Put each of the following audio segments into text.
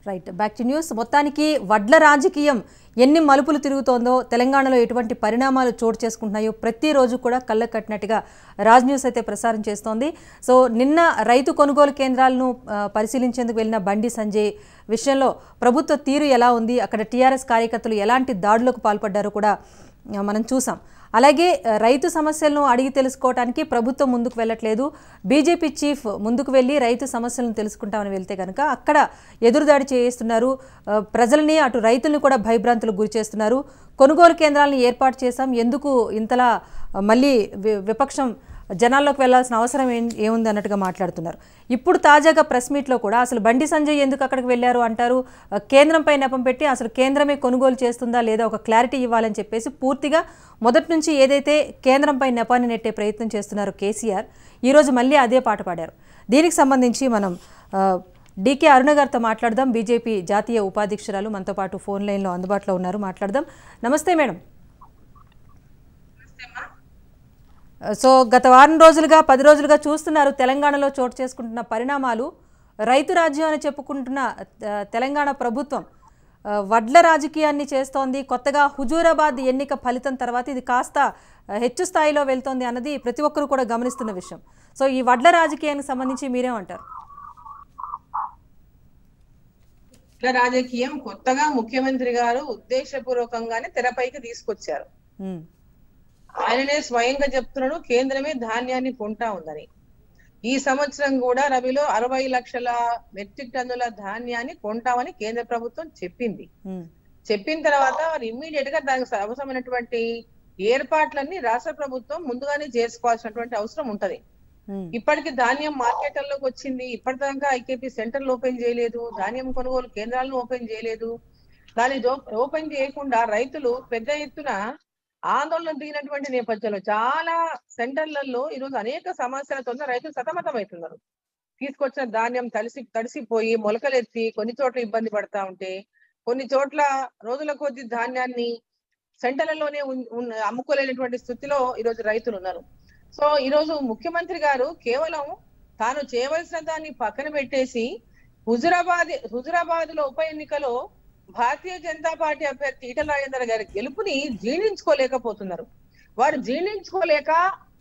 Right back to news మొత్తానికి వడ్ల రాజకీయం ఎన్ని మలుపులు తిరుగుతోందో తెలంగాణలో ఎటువంటి పరిణామాలు చోటు చేసుకుంటున్నాయో ప్రతిరోజు కూడా కళ్ళ కట్టినట్టుగా రాజ్ న్యూస్ అయితే ప్రసారం చేస్తోంది సో నిన్న రైతు కొనుగోలు కేంద్రాలను ఆ, పరిశీలించేందుకు వెళ్ళిన బండి సంజయ్ విషయంలో ప్రభుత్వ తీరు ఎలా ఉంది అక్కడ టీఆర్ఎస్ కార్యకర్తలు ఎలాంటి దాడులకు పాల్పడ్డారో కూడా ఆ, మనం చూసాం అలాగే ఆ, రైతు సమస్యలను అడిగి తెలుసుకోవడానికి ప్రభుత్వం ముందుకు వెళ్ళట్లేదు బీజేపీ చీఫ్ ముందుకు వెళ్ళి రైతు సమస్యలను తెలుసుకుంటామని వెళ్తే కనుక అక్కడ ఎదురుదాడి చేయిస్తున్నారు ఆ, ప్రజల్ని అటు రైతుల్ని కూడా భయభ్రాంతులకు గురి చేస్తున్నారు కొనుగోలు కేంద్రాలను ఏర్పాటు చేశాం ఎందుకు ఇంతలా ఆ, మళ్ళీ వి- విపక్షం జనాల్లోకి వెళ్లాల్సిన అవసరం ఏం ఏముంది అన్నట్టుగా మాట్లాడుతున్నారు ఇప్పుడు తాజాగా ప్రెస్ మీట్లో కూడా అసలు బండి సంజయ్ ఎందుకు అక్కడికి వెళ్ళారు అంటారు ఆ, కేంద్రంపై నెపం పెట్టి అసలు కేంద్రమే కొనుగోలు చేస్తుందా లేదా ఒక క్లారిటీ ఇవ్వాలని చెప్పేసి పూర్తిగా మొదటి నుంచి ఏదైతే కేంద్రంపై నెపాన్ని నెట్టే ప్రయత్నం చేస్తున్నారో కేసీఆర్ ఈరోజు మళ్ళీ అదే పాట పాడారు దీనికి సంబంధించి మనం ఆ, డీకే అరుణ గారితో మాట్లాడదాం బీజేపీ జాతీయ ఉపాధ్యక్షురాలు మనతో పాటు ఫోన్ లైన్లో అందుబాటులో ఉన్నారు మాట్లాడదాం నమస్తే మేడం సో గత వారం రోజులుగా పది రోజులుగా చూస్తున్నారు తెలంగాణలో చోటు చేసుకుంటున్న పరిణామాలు రైతు రాజ్యం అని చెప్పుకుంటున్న ఆ, తెలంగాణ ప్రభుత్వం ఆ, వడ్ల రాజకీయాన్ని చేస్తోంది కొత్తగా హుజూరాబాద్ ఎన్నిక ఫలితం తర్వాత ఇది కాస్త ఆ, హెచ్చు స్థాయిలో వెళ్తోంది అన్నది ప్రతి ఒక్కరు కూడా గమనిస్తున్న విషయం సో ఈ వడ్ల రాజకీయానికి సంబంధించి మీరేమంటారు ఇట్లా రాజకీయం కొత్తగా ముఖ్యమంత్రి గారు ఉద్దేశపూర్వకంగానే తెరపైకి తీసుకొచ్చారు ఉమ్, ఆయననే స్వయంగా చెప్తున్నాడు కేంద్రమే ధాన్యాన్ని కొంటా ఉందని ఈ సంవత్సరం కూడా రవిలో అరవై లక్షల మెట్రిక్ టన్నుల ధాన్యాన్ని కొంటామని కేంద్ర ప్రభుత్వం చెప్పింది ఉమ్, చెప్పిన తర్వాత మరి ఇమ్మీడియట్ గా దానికి అవసరమైనటువంటి ఏర్పాట్లన్నీ రాష్ట్ర ప్రభుత్వం ముందుగానే చేసుకోవాల్సినటువంటి అవసరం ఉంటది ఉమ్, ఇప్పటికి ధాన్యం మార్కెట్లలోకి వచ్చింది ఇప్పటిదాకా ఐకేపీ సెంటర్లు ఓపెన్ చేయలేదు ధాన్యం కొనుగోలు కేంద్రాలను ఓపెన్ చేయలేదు దాన్ని జో- ఓపెన్ చేయకుండా రైతులు పెద్ద ఎత్తున ఆందోళన దిగినటువంటి నేపథ్యంలో చాలా సెంటర్లలో ఈరోజు అనేక సమస్యలతో రైతులు సతమతమవుతున్నారు తీసుకొచ్చిన ధాన్యం తడిసి తడిసిపోయి మొలకలెత్తి కొన్ని చోట్ల ఇబ్బంది పడతా ఉంటే కొన్ని చోట్ల రోజుల కొద్ది ధాన్యాన్ని సెంటర్లలోనే ఉన్- ఉన్- అమ్ముకోలేనటువంటి స్థితిలో ఈరోజు రైతులు ఉన్నారు సో ఈరోజు ముఖ్యమంత్రి గారు కేవలం తాను చేయవలసిన దాన్ని పక్కన పెట్టేసి హుజురాబాద్ హుజురాబాద్ లో ఉప ఎన్నికలో భారతీయ జనతా పార్టీ అభ్యర్థి ఈటల రాజేందర్ గారి గెలుపుని జీర్ణించుకోలేకపోతున్నారు వారు జీర్ణించుకోలేక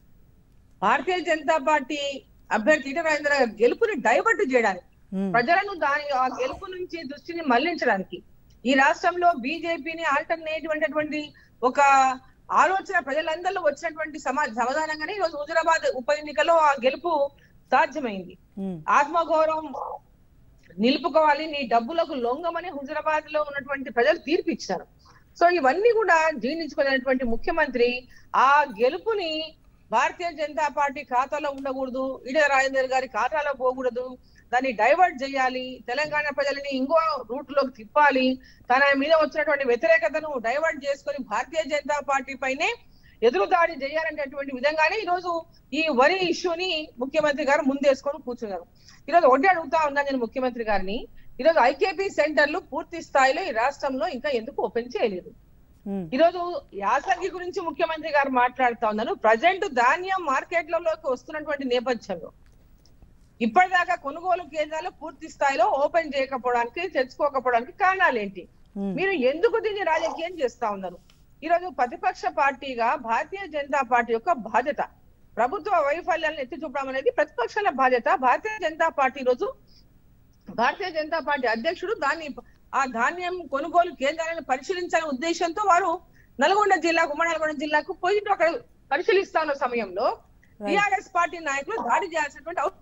భారతీయ జనతా పార్టీ అభ్యర్థి ఈటల రాజేందర్ గారి గెలుపుని డైవర్ట్ చేయడానికి ఉమ్, ప్రజలను దాని ఆ గెలుపు నుంచి దృష్టిని మళ్లించడానికి ఈ రాష్ట్రంలో బీజేపీని ఆల్టర్నేటివ్ అనేటువంటి ఒక ఆలోచన ప్రజలందరిలో వచ్చినటువంటి సమా సమాధానంగానే ఈరోజు హుజురాబాద్ ఉప ఎన్నికలో ఆ గెలుపు సాధ్యమైంది ఉమ్, ఆత్మగౌరవం నిలుపుకోవాలి నీ డబ్బులకు లొంగమని హుజురాబాద్ లో ఉన్నటువంటి ప్రజలు తీర్పు ఇచ్చారు సో ఇవన్నీ కూడా జీర్ణించుకునేటువంటి ముఖ్యమంత్రి ఆ గెలుపుని భారతీయ జనతా పార్టీ ఖాతాలో ఉండకూడదు ఈటల రాజేందర్ గారి ఖాతాలో పోకూడదు దాన్ని డైవర్ట్ చేయాలి తెలంగాణ ప్రజలని ఇంకో రూట్ లోకి తిప్పాలి తన మీద వచ్చినటువంటి వ్యతిరేకతను డైవర్ట్ చేసుకొని భారతీయ జనతా పార్టీ పైనే ఎదురుదాడి చేయాలనేటువంటి విధంగానే ఈ రోజు ఈ వరి ఇష్యూని ముఖ్యమంత్రి గారు ముందేసుకొని కూర్చున్నారు ఈరోజు ఒకటి అడుగుతా ఉన్నాను నేను ముఖ్యమంత్రి గారిని ఈరోజు ఐకేపీ సెంటర్లు పూర్తి స్థాయిలో ఈ రాష్ట్రంలో ఇంకా ఎందుకు ఓపెన్ చేయలేదు ఉమ్, ఈరోజు యాసంగి గురించి ముఖ్యమంత్రి గారు మాట్లాడుతా ఉన్నారు ప్రజెంట్ ధాన్యం మార్కెట్లలోకి వస్తున్నటువంటి నేపథ్యంలో ఇప్పటిదాకా కొనుగోలు కేంద్రాలు పూర్తి స్థాయిలో ఓపెన్ చేయకపోవడానికి తెచ్చుకోకపోవడానికి కారణాలు ఏంటి ఉమ్, మీరు ఎందుకు దీన్ని రాజకీయం చేస్తా ఉన్నారు ఈరోజు ప్రతిపక్ష పార్టీగా భారతీయ జనతా పార్టీ యొక్క బాధ్యత ప్రభుత్వ వైఫల్యాలను ఎత్తి చూపడం అనేది ప్రతిపక్షాల బాధ్యత భారతీయ జనతా పార్టీ ఈరోజు భారతీయ జనతా పార్టీ అధ్యక్షుడు దాన్ని ఆ ధాన్యం కొనుగోలు కేంద్రాలను పరిశీలించాలనే ఉద్దేశంతో వారు నల్గొండ జిల్లాకు ఉమ్మడి నల్గొండ జిల్లాకు పోయి అక్కడ పరిశీలిస్తా ఉన్న సమయంలో టిఆర్ఎస్ పార్టీ నాయకులు దాడి చేయాల్సినటువంటి అవసరం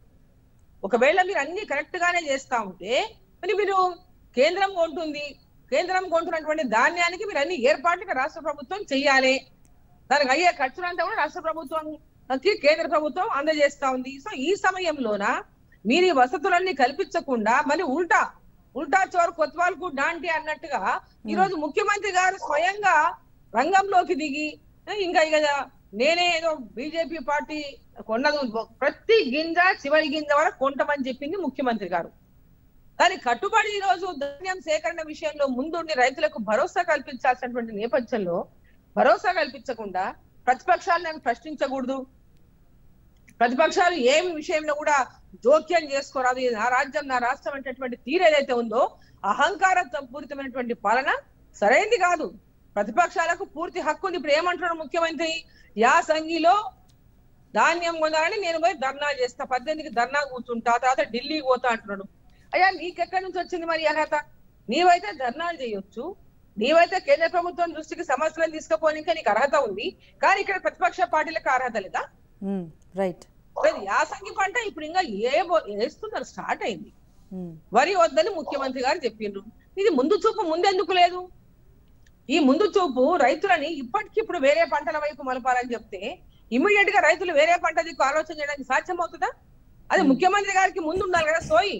ఒకవేళ మీరు అన్ని కరెక్ట్ గానే చేస్తా ఉంటే మరి మీరు కేంద్రం కొంటుంది కేంద్రం కొంటున్నటువంటి ధాన్యానికి మీరు అన్ని ఏర్పాట్లు రాష్ట్ర ప్రభుత్వం చెయ్యాలి దానికి అయ్యే ఖర్చులంతా కూడా రాష్ట్ర ప్రభుత్వంకి కేంద్ర ప్రభుత్వం అందజేస్తా ఉంది సో ఈ సమయంలోన మీరు ఈ వసతులన్నీ కల్పించకుండా మరి ఉల్టా ఉల్టా చోరు కొత్వాల్కు డాంటి అన్నట్టుగా ఈ రోజు ముఖ్యమంత్రి గారు స్వయంగా రంగంలోకి దిగి ఇంకా ఇక నేనే ఏదో బీజేపీ పార్టీ కొన్నది ప్రతి గింజ చివరి గింజ వరకు కొంటమని చెప్పింది ముఖ్యమంత్రి గారు దాని కట్టుబడి ఈ రోజు ధాన్యం సేకరణ విషయంలో ముందుండి రైతులకు భరోసా కల్పించాల్సినటువంటి నేపథ్యంలో భరోసా కల్పించకుండా ప్రతిపక్షాలను ప్రశ్నించకూడదు ప్రతిపక్షాలు ఏమి విషయంలో కూడా జోక్యం చేసుకోరాదు ఇది నా రాజ్యం నా రాష్ట్రం అనేటటువంటి తీరు ఏదైతే ఉందో అహంకార పూరితమైనటువంటి పాలన సరైనది కాదు ప్రతిపక్షాలకు పూర్తి హక్కు ఉంది ఇప్పుడు ఏమంటున్నాడు ముఖ్యమంత్రి యాసంగిలో ధాన్యం కొనాలని నేను పోయి ధర్నా చేస్తా పద్దెనిమిదికి ధర్నా కూర్చుంటా తర్వాత ఢిల్లీకి పోతా అంటున్నాడు అయ్యా నీకెక్కడి నుంచి వచ్చింది మరి అర్హత నీవైతే ధర్నాలు చేయొచ్చు నీవైతే కేంద్ర ప్రభుత్వం దృష్టికి సమస్యలను తీసుకుపోనికే నీకు అర్హత ఉంది కానీ ఇక్కడ ప్రతిపక్ష పార్టీలకు అర్హత లేదా రైట్ లేదు, యాసంగి పంట ఇప్పుడు ఇంకా ఏ వేస్తున్నారు స్టార్ట్ అయింది వరి వద్దని ముఖ్యమంత్రి గారు చెప్పిండ్రు ఇది ముందు చూపు ముందెందుకు లేదు ఈ ముందు చూపు రైతులని ఇప్పటికిప్పుడు వేరే పంటల వైపు మలపాలని చెప్తే ఇమీడియట్ గా రైతులు వేరే పంట దిక్కు ఆలోచన చేయడానికి సాధ్యమవుతుందా అది ముఖ్యమంత్రి గారికి ముందు ఉండాలి కదా సోయి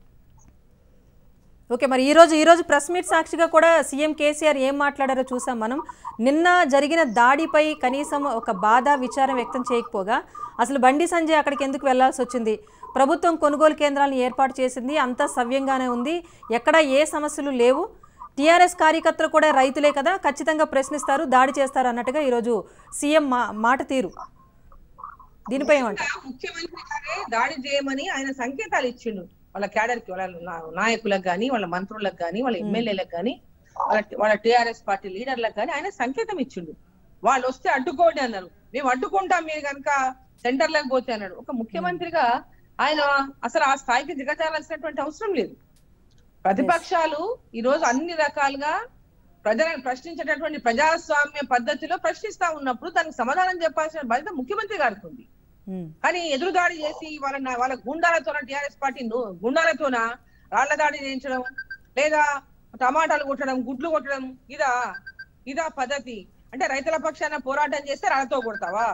ఓకే మరి ఈరోజు ఈరోజు ప్రెస్ మీట్ సాక్షిగా కూడా సీఎం కేసీఆర్ ఏం మాట్లాడారో చూసాం మనం నిన్న జరిగిన దాడిపై కనీసం ఒక బాధ విచారం వ్యక్తం చేయకపోగా అసలు బండి సంజయ్ అక్కడికి ఎందుకు వెళ్లాల్సి వచ్చింది ప్రభుత్వం కొనుగోలు కేంద్రాలను ఏర్పాటు చేసింది అంతా సవ్యంగానే ఉంది ఎక్కడ ఏ సమస్యలు లేవు టీఆర్ఎస్ కార్యకర్తలు కూడా రైతులే కదా ఖచ్చితంగా ప్రశ్నిస్తారు దాడి చేస్తారు అన్నట్టుగా ఈరోజు సీఎం మా మాట తీరు దీనిపై ఏమంటారు ముఖ్యమంత్రి గారే దాడి చేయమని ఆయన సంకేతాలు ఇచ్చిండు వాళ్ళ క్యాడర్ కి వాళ్ళ నా- నాయకులకు గాని వాళ్ళ మంత్రులకు గాని వాళ్ళ ఎమ్మెల్యేలకు గాని వాళ్ళ వాళ్ళ టిఆర్ఎస్ పార్టీ లీడర్లకు గాని ఆయన సంకేతం ఇచ్చిండు వాళ్ళు వస్తే అడ్డుకోండి అన్నారు మేము అడ్డుకుంటాం మీరు కనుక సెంటర్ లకు పోతే అన్నాడు ఒక ముఖ్యమంత్రిగా ఆయన అసలు ఆ స్థాయికి దిగజారాల్సినటువంటి అవసరం లేదు ప్రతిపక్షాలు ఈ రోజు అన్ని రకాలుగా ప్రజలను ప్రశ్నించేటటువంటి ప్రజాస్వామ్య పద్ధతిలో ప్రశ్నిస్తా ఉన్నప్పుడు దానికి సమాధానం చెప్పాల్సిన బాధ్యత ముఖ్యమంత్రి గారికి ఉంది ఉమ్, కానీ ఎదురుదాడి చేసి వాళ్ళ వాళ్ళ గుండాలతోన టిఆర్ఎస్ పార్టీ ను- గుండాలతోన రాళ్ల దాడి చేయించడం లేదా టమాటాలు కొట్టడం గుడ్లు కొట్టడం ఇదా ఇదా పద్ధతి అంటే రైతుల పక్షాన పోరాటం చేస్తే రాళ్లతో కొడతావా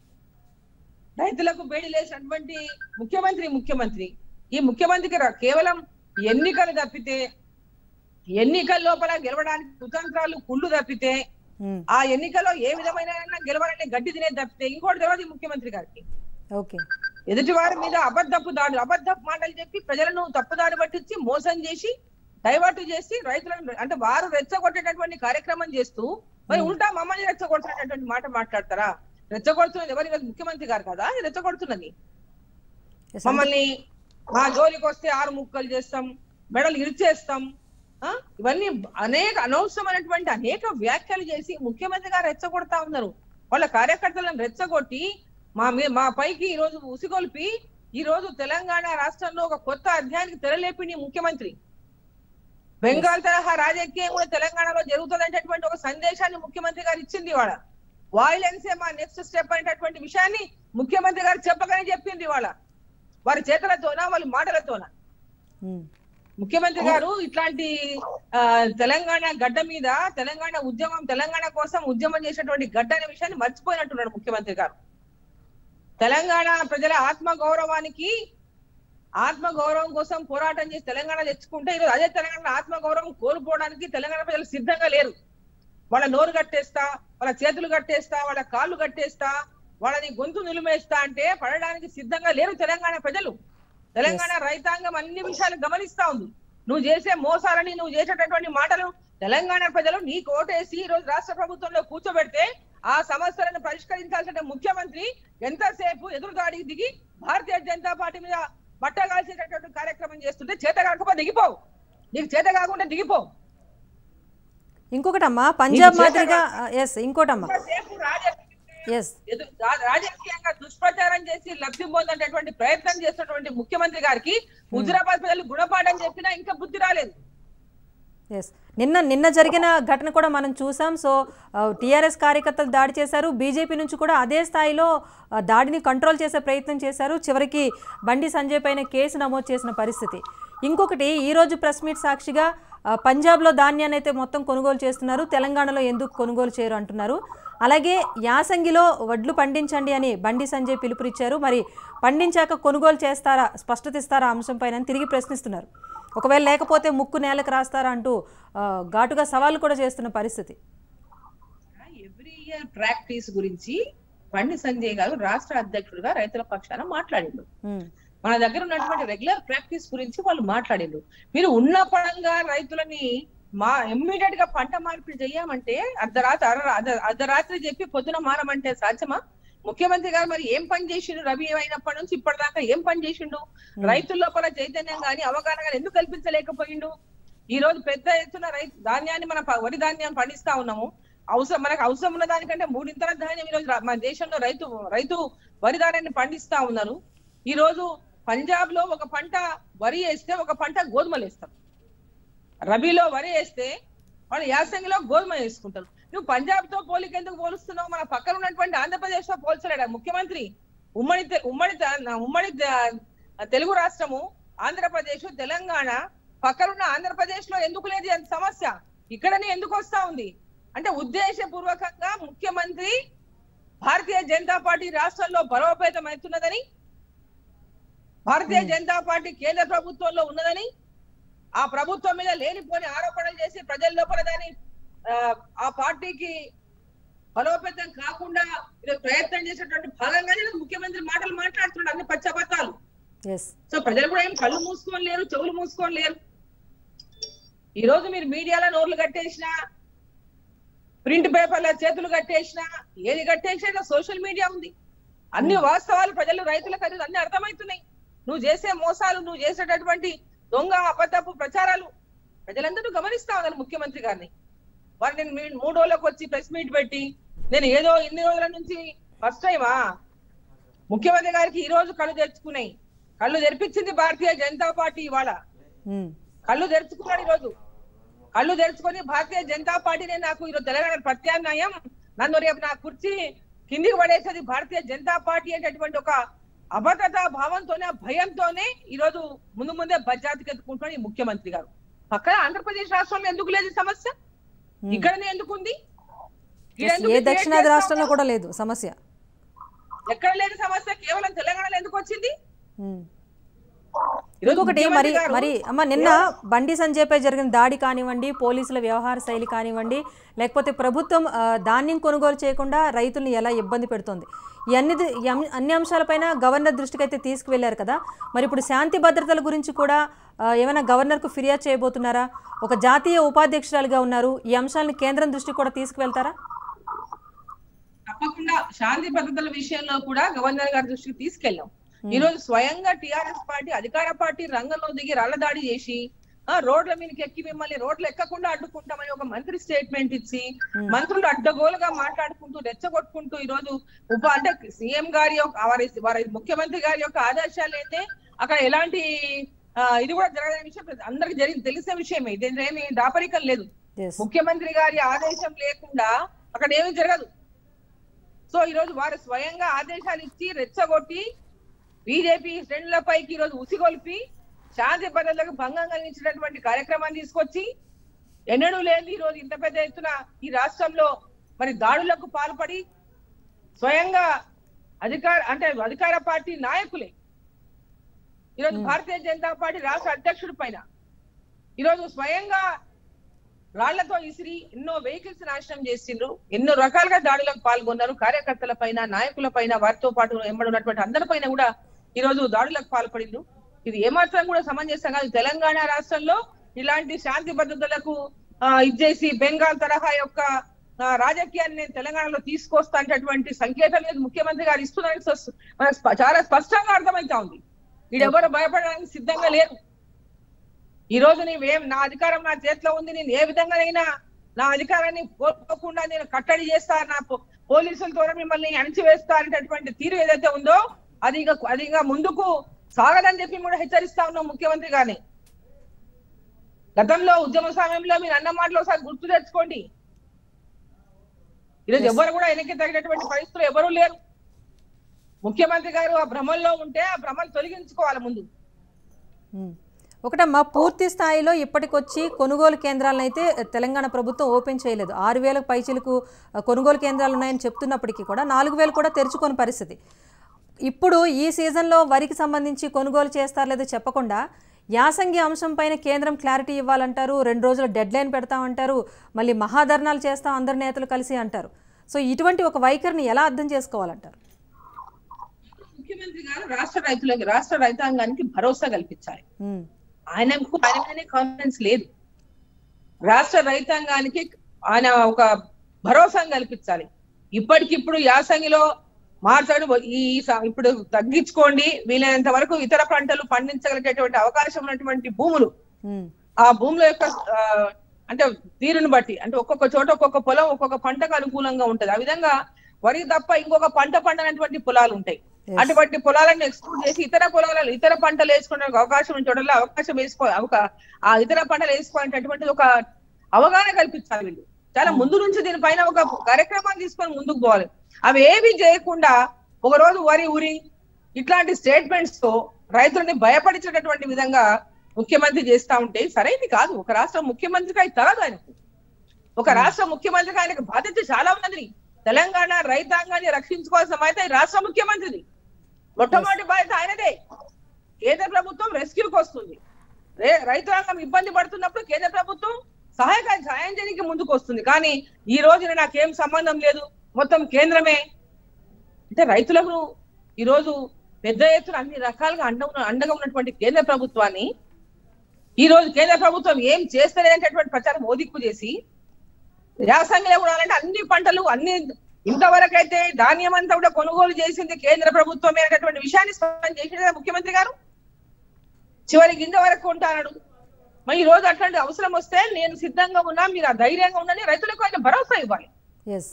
రైతులకు బేడి లేసినటువంటి ముఖ్యమంత్రి ముఖ్యమంత్రి ఈ ముఖ్యమంత్రికి రా- కేవలం ఎన్నికలు తప్పితే ఎన్నికల లోపల గెలవడానికి కుతంత్రాలు కుళ్ళు తప్పితే ఉమ్, ఆ ఎన్నికల్లో ఏ విధమైన గెలవాలంటే గడ్డి తినే తప్పితే ఇంకోటి తెలియదు ఈ ముఖ్యమంత్రి గారికి ఓకే ఎదుటి వారి మీద అబద్ధపు దాడులు అబద్ధపు మాటలు చెప్పి ప్రజలను తప్పుదారి పట్టించి మోసం చేసి డైవర్ట్ చేసి రైతులను అంటే వారు రెచ్చగొట్టేటటువంటి కార్యక్రమం చేస్తూ మరి ఉల్టా మమ్మల్ని రెచ్చగొడుతున్నటువంటి మాట మాట్లాడతారా రెచ్చగొడుతున్నది ఎవరి ముఖ్యమంత్రి గారు కదా ఇది రెచ్చగొడుతున్నది Yes, మమ్మల్ని మా జోలికి వస్తే ఆరు ముక్కలు చేస్తాం మెడలు ఇరిచేస్తాం ఆ? ఇవన్నీ అనేక అనవసరమైనటువంటి అనేక వ్యాఖ్యలు చేసి ముఖ్యమంత్రి గారు రెచ్చగొడతా ఉన్నారు వాళ్ళ కార్యకర్తలను రెచ్చగొట్టి మా మీ- మా పైకి ఈ రోజు ఉసిగొల్పి ఈ రోజు తెలంగాణ రాష్ట్రంలో ఒక కొత్త అధ్యాయానికి తెరలేపింది ఈ ముఖ్యమంత్రి బెంగాల్ తరహా రాజకీయం కూడా తెలంగాణలో జరుగుతుందనేటటువంటి ఒక సందేశాన్ని ముఖ్యమంత్రి గారు ఇచ్చింది ఇవాళ వాయిలెన్సే మా నెక్స్ట్ స్టెప్ అనేటటువంటి విషయాన్ని ముఖ్యమంత్రి గారు చెప్పగానే చెప్పింది ఇవాళ వారి చేతులతోనా వాళ్ళ మాటలతోనా ఉమ్, ముఖ్యమంత్రి గారు ఇట్లాంటి ఆ, తెలంగాణ గడ్డ మీద తెలంగాణ ఉద్యమం తెలంగాణ కోసం ఉద్యమం చేసినటువంటి గడ్డ అనే విషయాన్ని మర్చిపోయినట్టున్నాడు ముఖ్యమంత్రి గారు తెలంగాణ ప్రజల ఆత్మ గౌరవానికి ఆత్మ గౌరవం కోసం పోరాటం చేసి తెలంగాణ తెచ్చుకుంటే ఈరోజు అదే తెలంగాణ ఆత్మ గౌరవం కోల్పోవడానికి తెలంగాణ ప్రజలు సిద్ధంగా లేరు వాళ్ళ నోరు కట్టేస్తా వాళ్ళ చేతులు కట్టేస్తా వాళ్ళ కాళ్ళు కట్టేస్తా వాళ్ళని గొంతు నిలుమేస్తా అంటే పడడానికి సిద్ధంగా లేరు తెలంగాణ ప్రజలు తెలంగాణ రైతాంగం అన్ని విషయాలు గమనిస్తా ఉంది నువ్వు చేసే మోసాలని నువ్వు చేసేటటువంటి మాటలు తెలంగాణ ప్రజలు నీకు ఓటేసి ఈ రోజు రాష్ట్ర ప్రభుత్వంలో కూర్చోబెడితే ఆ సమస్యలను పరిష్కరించాల్సిన ముఖ్యమంత్రి ఎంతసేపు ఎదురుదాడికి దిగి భారతీయ జనతా పార్టీ మీద బట్టగాల్చేటటువంటి కార్యక్రమం చేస్తుంటే చేత కాకపోతే దిగిపోవు నీకు చేత కాకుండా దిగిపో ఇంకొకటమ్మా పంజాబ్ చేత మాదిరిగా ఎస్ ఇంకోటమ్మా ఎంతసేపు రాజకీయ ఎస్ ఎదు- రా- రాజకీయంగా దుష్ప్రచారం చేసి లబ్ధి పొందేటటువంటి ప్రయత్నం చేస్తున్నటువంటి ముఖ్యమంత్రి గారికి హుజురాబాద్ ప్రజలు గుణపాఠం చెప్పినా ఇంకా బుద్ధి రాలేదు ఎస్ నిన్న నిన్న జరిగిన ఘటన కూడా మనం చూసాం సో టీఆర్ఎస్ కార్యకర్తలు దాడి చేశారు బీజేపీ నుంచి కూడా అదే స్థాయిలో ఆ, దాడిని కంట్రోల్ చేసే ప్రయత్నం చేశారు చివరికి బండి సంజయ్ పైన కేసు నమోదు చేసిన పరిస్థితి ఇంకొకటి ఈరోజు ప్రెస్ మీట్ సాక్షిగా ఆ, పంజాబ్లో ధాన్యాన్ని అయితే మొత్తం కొనుగోలు చేస్తున్నారు తెలంగాణలో ఎందుకు కొనుగోలు చేయరు అంటున్నారు అలాగే యాసంగిలో వడ్లు పండించండి అని బండి సంజయ్ పిలుపునిచ్చారు మరి పండించాక కొనుగోలు చేస్తారా స్పష్టత ఇస్తారా ఆ అంశంపైన అని తిరిగి ప్రశ్నిస్తున్నారు ఒకవేళ లేకపోతే ముక్కు నేలకు రాస్తారా అంటూ ఆ, ఘాటుగా సవాళ్ళు కూడా చేస్తున్న పరిస్థితి ఎవ్రీ ఇయర్ ప్రాక్టీస్ గురించి బండి సంజయ్ గారు రాష్ట్ర అధ్యక్షుడిగా రైతుల పక్షాన మాట్లాడిండు ఉమ్, మన దగ్గర ఉన్నటువంటి రెగ్యులర్ ప్రాక్టీస్ గురించి వాళ్ళు మాట్లాడిండు మీరు ఉన్న పడంగా రైతులని మా ఇమ్మీడియట్ గా పంట మార్పిడి చెయ్యమంటే అర్ధరాత్రి అర- అర్ధ- అర్ధరాత్రి చెప్పి పొద్దున మారమంటే సాధ్యమా ముఖ్యమంత్రి గారు మరి ఏం పని చేసిండు రబీ అయినప్పటి నుంచి ఇప్పటిదాకా ఏం పని చేసిండు రైతుల లోపల చైతన్యం గాని అవగాహన గాని ఎందుకు కల్పించలేకపోయిండు ఈ రోజు పెద్ద ఎత్తున రైతు ధాన్యాన్ని మన ప- వరి ధాన్యాన్ని పండిస్తా ఉన్నాము అవసరం మనకు అవసరం ఉన్న దానికంటే మూడింతల ధాన్యం ఈ రోజు రా- మన దేశంలో రైతు రైతు వరి ధాన్యాన్ని పండిస్తా ఉన్నారు ఈ రోజు పంజాబ్ లో ఒక పంట వరి వేస్తే ఒక పంట గోధుమలు వేస్తారు రబీలో వరి వేస్తే వాళ్ళు యాసంగిలో గోధుమ వేసుకుంటారు నువ్వు పంజాబ్ తో పోలికెందుకు పోలుస్తున్నావు మన పక్కన ఉన్నటువంటి ఆంధ్రప్రదేశ్ తో పోల్చలేడా ముఖ్యమంత్రి ఉమ్మడి తె- ఉమ్మడి త- ఉమ్మడి త- తెలుగు రాష్ట్రము ఆంధ్రప్రదేశ్ తెలంగాణ పక్కనున్న ఆంధ్రప్రదేశ్ లో ఎందుకు లేదు అంత సమస్య ఇక్కడనే ఎందుకు వస్తా ఉంది అంటే ఉద్దేశపూర్వకంగా ముఖ్యమంత్రి భారతీయ జనతా పార్టీ రాష్ట్రంలో బలోపేతం అవుతున్నదని భారతీయ జనతా పార్టీ కేంద్ర ప్రభుత్వంలో ఉన్నదని ఆ ప్రభుత్వం మీద లేనిపోని ఆరోపణలు చేసి ప్రజల లోపల దాన్ని ఆ, ఆ పార్టీకి బలోపేతం కాకుండా ఇది ప్రయత్నం చేసేటువంటి భాగంగానే ఈరోజు ముఖ్యమంత్రి మాటలు మాట్లాడుతున్నాడు అన్ని పచ్చబద్దాలు ఎస్ సో ప్రజలు కూడా ఏం కళ్ళు మూసుకొని లేరు చెవులు మూసుకొని లేరు ఈ రోజు మీరు మీడియాలో నోర్లు కట్టేసిన ప్రింట్ పేపర్ల చేతులు కట్టేసిన ఏది కట్టేసినా సోషల్ మీడియా ఉంది అన్ని వాస్తవాలు ప్రజలు రైతులకు అది అన్ని అర్థమవుతున్నాయి నువ్వు చేసే మోసాలు నువ్వు చేసేటటువంటి దొంగ అబద్ధపు ప్రచారాలు ప్రజలందరూ గమనిస్తా ఉన్నారు ముఖ్యమంత్రి గారిని వారు నేను మీ- మూడు రోజులకు వచ్చి ప్రెస్ మీట్ పెట్టి నేను ఏదో ఇన్ని రోజుల నుంచి ఫస్ట్ టైమా ముఖ్యమంత్రి గారికి ఈ రోజు కళ్ళు తెరుచుకున్నాయి కళ్ళు తెరిపించింది భారతీయ జనతా పార్టీ ఇవాళ ఉమ్, కళ్ళు తెరుచుకున్నాడు ఈరోజు కళ్ళు తెరుచుకొని భారతీయ జనతా పార్టీనే నాకు ఈరోజు తెలంగాణ ప్రత్యామ్నాయం నన్ను రేపు నా కుర్చీ కిందికి పడేసేది భారతీయ జనతా పార్టీ అనేటటువంటి ఒక అభద్రతా భావంతోనే ఆ భయంతోనే ఈరోజు ముందు ముందే బజ్జాతికి ఎత్తుకుంటున్నాడు ఈ ముఖ్యమంత్రి గారు పక్కన ఆంధ్రప్రదేశ్ రాష్ట్రంలో ఎందుకు లేదు ఈ సమస్య ఉమ్. ఇక్కడనే ఎందుకుంది ఈడ Yes, ఎందుకు ఏ create దక్షిణాది చేస్తా రాష్ట్రంలో ఉన్నారు? కూడా లేదు సమస్య ఎక్కడ లేని సమస్య కేవలం తెలంగాణలో ఎందుకు వచ్చింది ఉమ్. ఈరోజు ఇంకొకటి మరి ముఖ్యమంత్రి గారు- మరి అమ్మ నిన్న బండి సంజయ్పై జరిగిన దాడి కానివ్వండి పోలీసుల వ్యవహార శైలి కానివ్వండి లేకపోతే ప్రభుత్వం ఆ, ధాన్యం కొనుగోలు చేయకుండా రైతుల్ని ఎలా ఇబ్బంది పెడుతోంది ఈ అన్ని ది- ఈ అం- అన్ని అంశాలపైన గవర్నర్ దృష్టికి అయితే తీసుకువెళ్లారు కదా మరి ఇప్పుడు శాంతి భద్రతల గురించి కూడా ఆ, ఏమైనా గవర్నర్కు ఫిర్యాదు చేయబోతున్నారా ఒక జాతీయ ఉపాధ్యక్షురాలుగా ఉన్నారు ఈ అంశాలను కేంద్రం దృష్టికి కూడా తీసుకువెళ్తారా తప్పకుండా శాంతి భద్రతల విషయంలో కూడా గవర్నర్ గారి దృష్టికి తీసుకెళ్ళాం ఈ రోజు స్వయంగా టిఆర్ఎస్ పార్టీ అధికార పార్టీ రంగంలో దిగి రాళ్ల దాడి చేసి ఆ రోడ్ల మీదకి ఎక్కి మిమ్మల్ని రోడ్లు ఎక్కకుండా అడ్డుకుంటామని ఒక మంత్రి స్టేట్మెంట్ ఇచ్చి మంత్రులు అడ్డగోలుగా మాట్లాడుకుంటూ రెచ్చగొట్టుకుంటూ ఈ రోజు ఉప అంటే సీఎం గారి యొక్క వారి వారి ముఖ్యమంత్రి గారి యొక్క ఆదేశాలు అయితే అక్కడ ఎలాంటి ఆ, ఇది కూడా జరగని విషయం అందరికి జరిగింది తెలిసిన విషయమే ఇది ఏమి దాపరికం లేదు ఎస్ ముఖ్యమంత్రి గారి ఆదేశం లేకుండా అక్కడ ఏమీ జరగదు సో ఈ రోజు వారు స్వయంగా ఆదేశాలు ఇచ్చి రెచ్చగొట్టి బీజేపీ శ్రేణులపైకి ఈ రోజు ఉసిగొల్పి శాంతి భద్రతలకు భంగం కలిగించినటువంటి కార్యక్రమాన్ని తీసుకొచ్చి ఎన్నడూ లేని ఈ రోజు ఇంత పెద్ద ఎత్తున ఈ రాష్ట్రంలో మరి దాడులకు పాల్పడి స్వయంగా అధికార అంటే అధికార పార్టీ నాయకులే ఈరోజు భారతీయ జనతా పార్టీ రాష్ట్ర అధ్యక్షుడి పైన ఈరోజు స్వయంగా రాళ్లతో ఇసిరి ఎన్నో వెహికల్స్ నాశనం చేసిండ్రు ఎన్నో రకాలుగా దాడులకు పాల్గొన్నారు కార్యకర్తల పైన నాయకుల పైన వారితో పాటు ఎంబడున్నటువంటి అందరి పైన కూడా ఈ రోజు దాడులకు పాల్పడిండ్రు ఇది ఏమాత్రం కూడా సమంజసం కాదు తెలంగాణ రాష్ట్రంలో ఇలాంటి శాంతి భద్రతలకు ఆ, ఇచ్చేసి బెంగాల్ తరహా యొక్క ఆ, రాజకీయాన్ని నేను తెలంగాణలో తీసుకొస్తా అనేటటువంటి సంకేతం లేదు ముఖ్యమంత్రి గారు ఇస్తున్నారని స్పష్ట- మనకు స్ప- చాలా స్పష్టంగా అర్థమైతా ఉంది వీడెవరు భయపడడానికి సిద్ధంగా లేరు ఈ రోజు నీవేం నా అధికారం నా చేతిలో ఉంది నేను ఏ విధంగానైనా నా అధికారాన్ని కోల్పోకుండా నేను కట్టడి చేస్తా నా పో- పోలీసులతో మిమ్మల్ని అణిచివేస్తా అనేటటువంటి తీరు ఏదైతే ఉందో అది ఇంకా అది ఇంకా ముందుకు సాగదని చెప్పి కూడా హెచ్చరిస్తా ఉన్నాం ముఖ్యమంత్రి గారిని గతంలో ఉద్యమ సమయంలో మీరు అన్న మాటలు ఒకసారి గుర్తు తెచ్చుకోండి ఈరోజు ఎవరు కూడా వెనక్కి తగినటువంటి పరిస్థితులు ఎవరూ లేరు ముఖ్యమంత్రి గారు ఆ భ్రమంలో ఉంటే ఆ భ్రమలు తొలగించుకోవాలి ముందు ఉమ్. ఒకటమ్మా పూర్తి స్థాయిలో ఇప్పటికొచ్చి కొనుగోలు కేంద్రాలను అయితే తెలంగాణ ప్రభుత్వం ఓపెన్ చేయలేదు ఆరు వేలకు పైచిలకు ఆ, కొనుగోలు కేంద్రాలు ఉన్నాయని చెప్తున్నప్పటికీ కూడా నాలుగు వేలు కూడా తెరుచుకొని పరిస్థితి ఇప్పుడు ఈ సీజన్లో వరికి సంబంధించి కొనుగోలు చేస్తారు లేదో చెప్పకుండా యాసంగి అంశం పైన కేంద్రం క్లారిటీ ఇవ్వాలంటారు రెండు రోజుల డెడ్ లైన్ పెడతామంటారు మళ్ళీ మహాధర్నాలు చేస్తాం అందరు నేతలు కలిసి అంటారు సో ఇటువంటి ఒక వైఖరిని ఎలా అర్థం చేసుకోవాలంటారు ముఖ్యమంత్రి గారు రాష్ట్ర రైతులకి రాష్ట్ర రైతాంగానికి భరోసా కల్పించాలి ఉమ్, ఆయనకు ఆయన మీదనే కాన్ఫిడెన్స్ లేదు రాష్ట్ర రైతాంగానికి ఆయన ఒక భరోసా కల్పించాలి ఇప్పటికిప్పుడు యాసంగిలో మార్చాడు ఈ స- ఇప్పుడు తగ్గించుకోండి వీలైనంత వరకు ఇతర పంటలు పండించగలిగేటువంటి అవకాశం ఉన్నటువంటి భూములు ఉమ్, ఆ భూముల యొక్క ఆ, అంటే తీరుని బట్టి అంటే ఒక్కొక్క చోట ఒక్కొక్క పొలం ఒక్కొక్క పంటకు అనుకూలంగా ఉంటది ఆ విధంగా వరి తప్ప ఇంకొక పంట పండనటువంటి పొలాలు ఉంటాయి Yes. అటువంటి పొలాలను ఎక్స్క్లూడ్ చేసి ఇతర పొలాలలో ఇతర పంటలు వేసుకోవడానికి అవకాశం ఉన్న చోటల్లో అవకాశం వేసుకో అవక- ఆ ఇతర పంటలు వేసుకోవాలనేటటువంటిది ఒక అవగాహన కల్పించాలి వీళ్ళు చాలా ముందు నుంచి దీనిపైన ఒక కార్యక్రమాన్ని తీసుకొని ముందుకు పోవాలి అవి ఏవి చేయకుండా ఒక రోజు వరి ఉరి ఇట్లాంటి స్టేట్మెంట్స్ తో రైతుల్ని భయపడించేటటువంటి విధంగా ముఖ్యమంత్రి చేస్తా ఉంటే సరైనది కాదు ఒక రాష్ట్ర ముఖ్యమంత్రికి అది తరదు ఆయనకు ఒక రాష్ట్ర ముఖ్యమంత్రికి ఆయనకు బాధ్యత చాలా ఉన్నది తెలంగాణ రైతాంగాన్ని రక్షించుకోవాల్సిన బాధ్యత ఈ రాష్ట్ర ముఖ్యమంత్రిది మొట్టమొదటి బాధ్యత ఆయనదే కేంద్ర ప్రభుత్వం రెస్క్యూకి వస్తుంది రే- రైతాంగం ఇబ్బంది పడుతున్నప్పుడు కేంద్ర ప్రభుత్వం సహాయక సహాయం చేయడానికి ముందుకు వస్తుంది కానీ ఈ రోజున నాకేం సంబంధం లేదు మొత్తం కేంద్రమే అంటే రైతులకు ఈ రోజు పెద్ద ఎత్తున అన్ని రకాలుగా అండ ఉన్న- అండగా ఉన్నటువంటి కేంద్ర ప్రభుత్వాన్ని ఈ రోజు కేంద్ర ప్రభుత్వం ఏం చేస్తలేదనేటటువంటి ప్రచారం ఓదిక్కు చేసి యాసంగిలో కూడా అంటే అన్ని పంటలు అన్ని ఇంతవరకు అయితే ధాన్యం అంతా కూడా కొనుగోలు చేసింది కేంద్ర ప్రభుత్వమే అనేటటువంటి విషయాన్ని స్పష్టం చేసింది కదా ముఖ్యమంత్రి గారు చివరి గింజ వరకు కొంటానడు మరి ఈ రోజు అట్లాంటి అవసరం వస్తే నేను సిద్ధంగా ఉన్నా మీరు ఆ ధైర్యంగా ఉండని రైతులకు ఆయన భరోసా ఇవ్వాలి ఎస్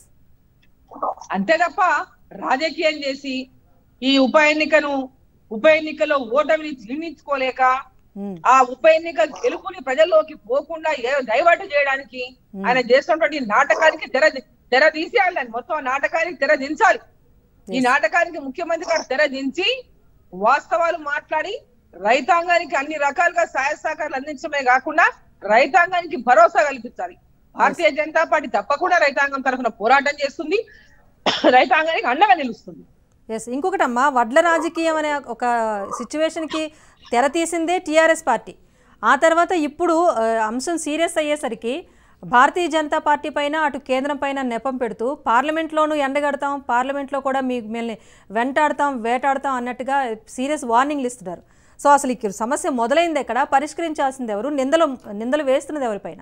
అంతే తప్ప రాజకీయం చేసి ఈ ఉప ఎన్నికను ఉప ఎన్నికలో ఓటమిని జీర్ణించుకోలేక ఉమ్, ఆ ఉప ఎన్నిక గెలుపుని ప్రజల్లోకి పోకుండా ఏ- డైవర్ట్ చేయడానికి ఆయన చేస్తున్నటువంటి నాటకానికి తెర తెర తీసేయాలి దాన్ని మొత్తం ఆ నాటకానికి తెర దించాలి ఈ నాటకానికి ముఖ్యమంత్రి గారు తెర దించి వాస్తవాలు మాట్లాడి రైతాంగానికి అన్ని రకాలుగా సహాయ సహకారాలు అందించడమే కాకుండా రైతాంగానికి భరోసా కల్పించాలి భారతీయ జనతా పార్టీ తప్పకుండా రైతాంగం తరఫున పోరాటం చేస్తుంది రైతాంగానికి అండగా నిలుస్తుంది ఎస్ ఇంకొకటమ్మా వడ్ల రాజకీయం అనే ఒక సిచ్యువేషన్కి తెర తీసిందే టీఆర్ఎస్ పార్టీ ఆ తర్వాత ఇప్పుడు ఆ, అంశం సీరియస్ అయ్యేసరికి భారతీయ జనతా పార్టీ పైన అటు కేంద్రం పైన నెపం పెడుతూ పార్లమెంట్లోనూ ఎండగడతాం పార్లమెంట్లో కూడా మీ మిమ్మల్ని వెంటాడతాం వేటాడతాం అన్నట్టుగా సీరియస్ వార్నింగ్లు ఇస్తున్నారు సో అసలు ఈ సమస్య మొదలైంది ఎక్కడ పరిష్కరించాల్సింది ఎవరు నిందలు నిందలు వేస్తున్నది ఎవరిపైన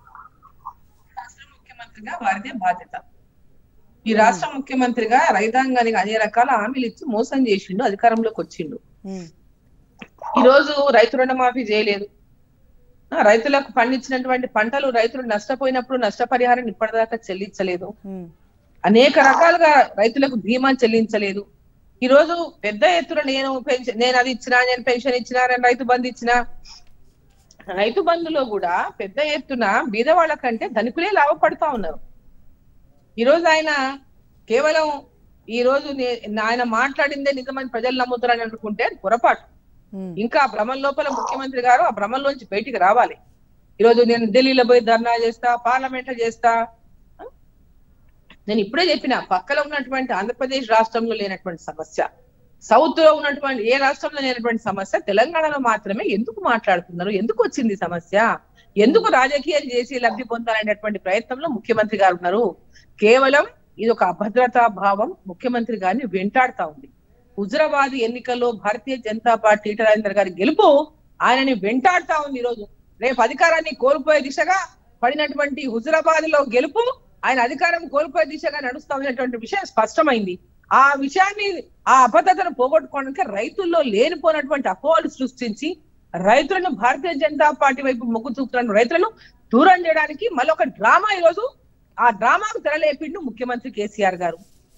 రాష్ట్ర ముఖ్యమంత్రిగా వారిదే బాధ్యత ఈ రాష్ట్ర ముఖ్యమంత్రిగా రైతాంగానికి అనే రకాల హామీలు ఇచ్చి మోసం చేసిండు అధికారంలోకి వచ్చిండు ఉమ్, ఈ రోజు రైతు రుణమాఫీ చేయలేదు ఆ, రైతులకు పండించినటువంటి పంటలు రైతులు నష్టపోయినప్పుడు నష్టపరిహారం ఇప్పటిదాకా చెల్లించలేదు ఉమ్, అనేక రకాలుగా రైతులకు బీమా చెల్లించలేదు ఈ రోజు పెద్ద ఎత్తున నేను పెన్షన్ నేను అది ఇచ్చినా నేను పెన్షన్ ఇచ్చినా నేను రైతు బంధు ఇచ్చినా రైతు బంధులో కూడా పెద్ద ఎత్తున బీద వాళ్ళ కంటే ధనికులే లాభపడతా ఉన్నారు ఈ రోజు ఆయన కేవలం ఈ రోజు నే- ఆయన మాట్లాడిందే నిజమని ప్రజలు నమ్ముతారని అనుకుంటే అది పొరపాటు ఉమ్, ఇంకా ఆ భ్రమం లోపల ముఖ్యమంత్రి గారు ఆ భ్రమంలోంచి బయటికి రావాలి ఈ రోజు నేను ఢిల్లీలో పోయి ధర్నా చేస్తా పార్లమెంట్ లో చేస్తా ఆ? నేను ఇప్పుడే చెప్పిన పక్కన ఉన్నటువంటి ఆంధ్రప్రదేశ్ రాష్ట్రంలో లేనటువంటి సమస్య సౌత్ లో ఉన్నటువంటి ఏ రాష్ట్రంలో లేనటువంటి సమస్య తెలంగాణలో మాత్రమే ఎందుకు మాట్లాడుతున్నారు ఎందుకు వచ్చింది ఈ సమస్య ఎందుకు రాజకీయం చేసి లబ్ధి పొందాలనేటువంటి ప్రయత్నంలో ముఖ్యమంత్రి గారు ఉన్నారు కేవలం ఇది ఒక అభద్రతా భావం ముఖ్యమంత్రి గారిని వెంటాడుతా ఉంది హుజరాబాద్ ఎన్నికల్లో భారతీయ జనతా పార్టీ ఈటల రాజేందర్ గారి గెలుపు ఆయనని వెంటాడుతా ఉంది ఈ రోజు రేపు అధికారాన్ని కోల్పోయే దిశగా పడినటువంటి హుజరాబాద్ లో గెలుపు ఆయన అధికారం కోల్పోయే దిశగా నడుస్తా ఉన్నటువంటి విషయం స్పష్టమైంది ఆ విషయాన్ని ఆ అబద్ధతను పోగొట్టుకోవడానికి రైతుల్లో లేనిపోయినటువంటి అపోహలు సృష్టించి రైతులను భారతీయ జనతా పార్టీ వైపు మొగ్గు చూపుతున్న రైతులను దూరం చేయడానికి మళ్ళీ ఒక డ్రామా ఈ రోజు ఆ డ్రామాకు తెరలేపిండు ముఖ్యమంత్రి కేసీఆర్ గారు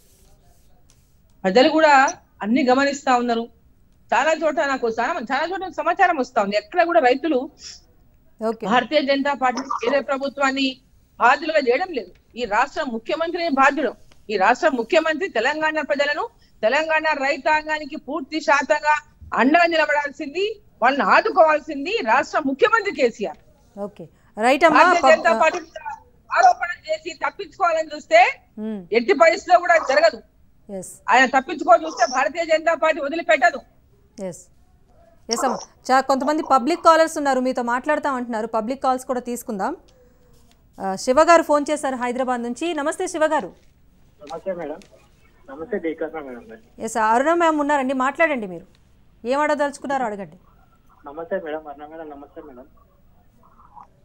ప్రజలు కూడా అన్ని గమనిస్తా ఉన్నారు చాలా చోట నాకు చాలా చాలా చోట సమాచారం వస్తా ఉంది ఎక్కడ కూడా రైతులు ఓకే భారతీయ జనతా పార్టీ కేంద్ర ప్రభుత్వాన్ని బాధ్యులుగా చేయడం లేదు ఈ రాష్ట్ర ముఖ్యమంత్రి బాధ్యుడు ఈ రాష్ట్ర ముఖ్యమంత్రి తెలంగాణ ప్రజలను తెలంగాణ రైతాంగానికి పూర్తి శాతంగా అండగా నిలబడాల్సింది వాళ్ళని ఆదుకోవాల్సింది రాష్ట్ర ముఖ్యమంత్రి కేసీఆర్ ఓకే రైట్ అమ్మా భారతీయ జనతా పార్టీ మీద ఆరోపణలు చేసి తప్పించుకోవాలని చూస్తే ఎట్టి పరిస్థితిలో కూడా జరగదు ఎస్ ఆయన తప్పించుకో చూస్తే భారతీయ జనతా పార్టీ వదిలిపెట్టదు ఎస్ ఎస్ అమ్మా చా కొంతమంది పబ్లిక్ కాలర్స్ ఉన్నారు మీతో మాట్లాడతాం అంటున్నారు పబ్లిక్ కాల్స్ కూడా తీసుకుందాం ఆ, శివ గారు ఫోన్ చేశారు హైదరాబాద్ నుంచి నమస్తే శివ గారు నమస్తే మేడం నమస్తే డీకర్ణ మేడం ఎస్ అరుణ మ్యామ్ ఉన్నారండి మాట్లాడండి మీరు ఏం అడగదలుచుకున్నారో అడగండి నమస్తే మేడం అన్న మేడం నమస్తే మేడం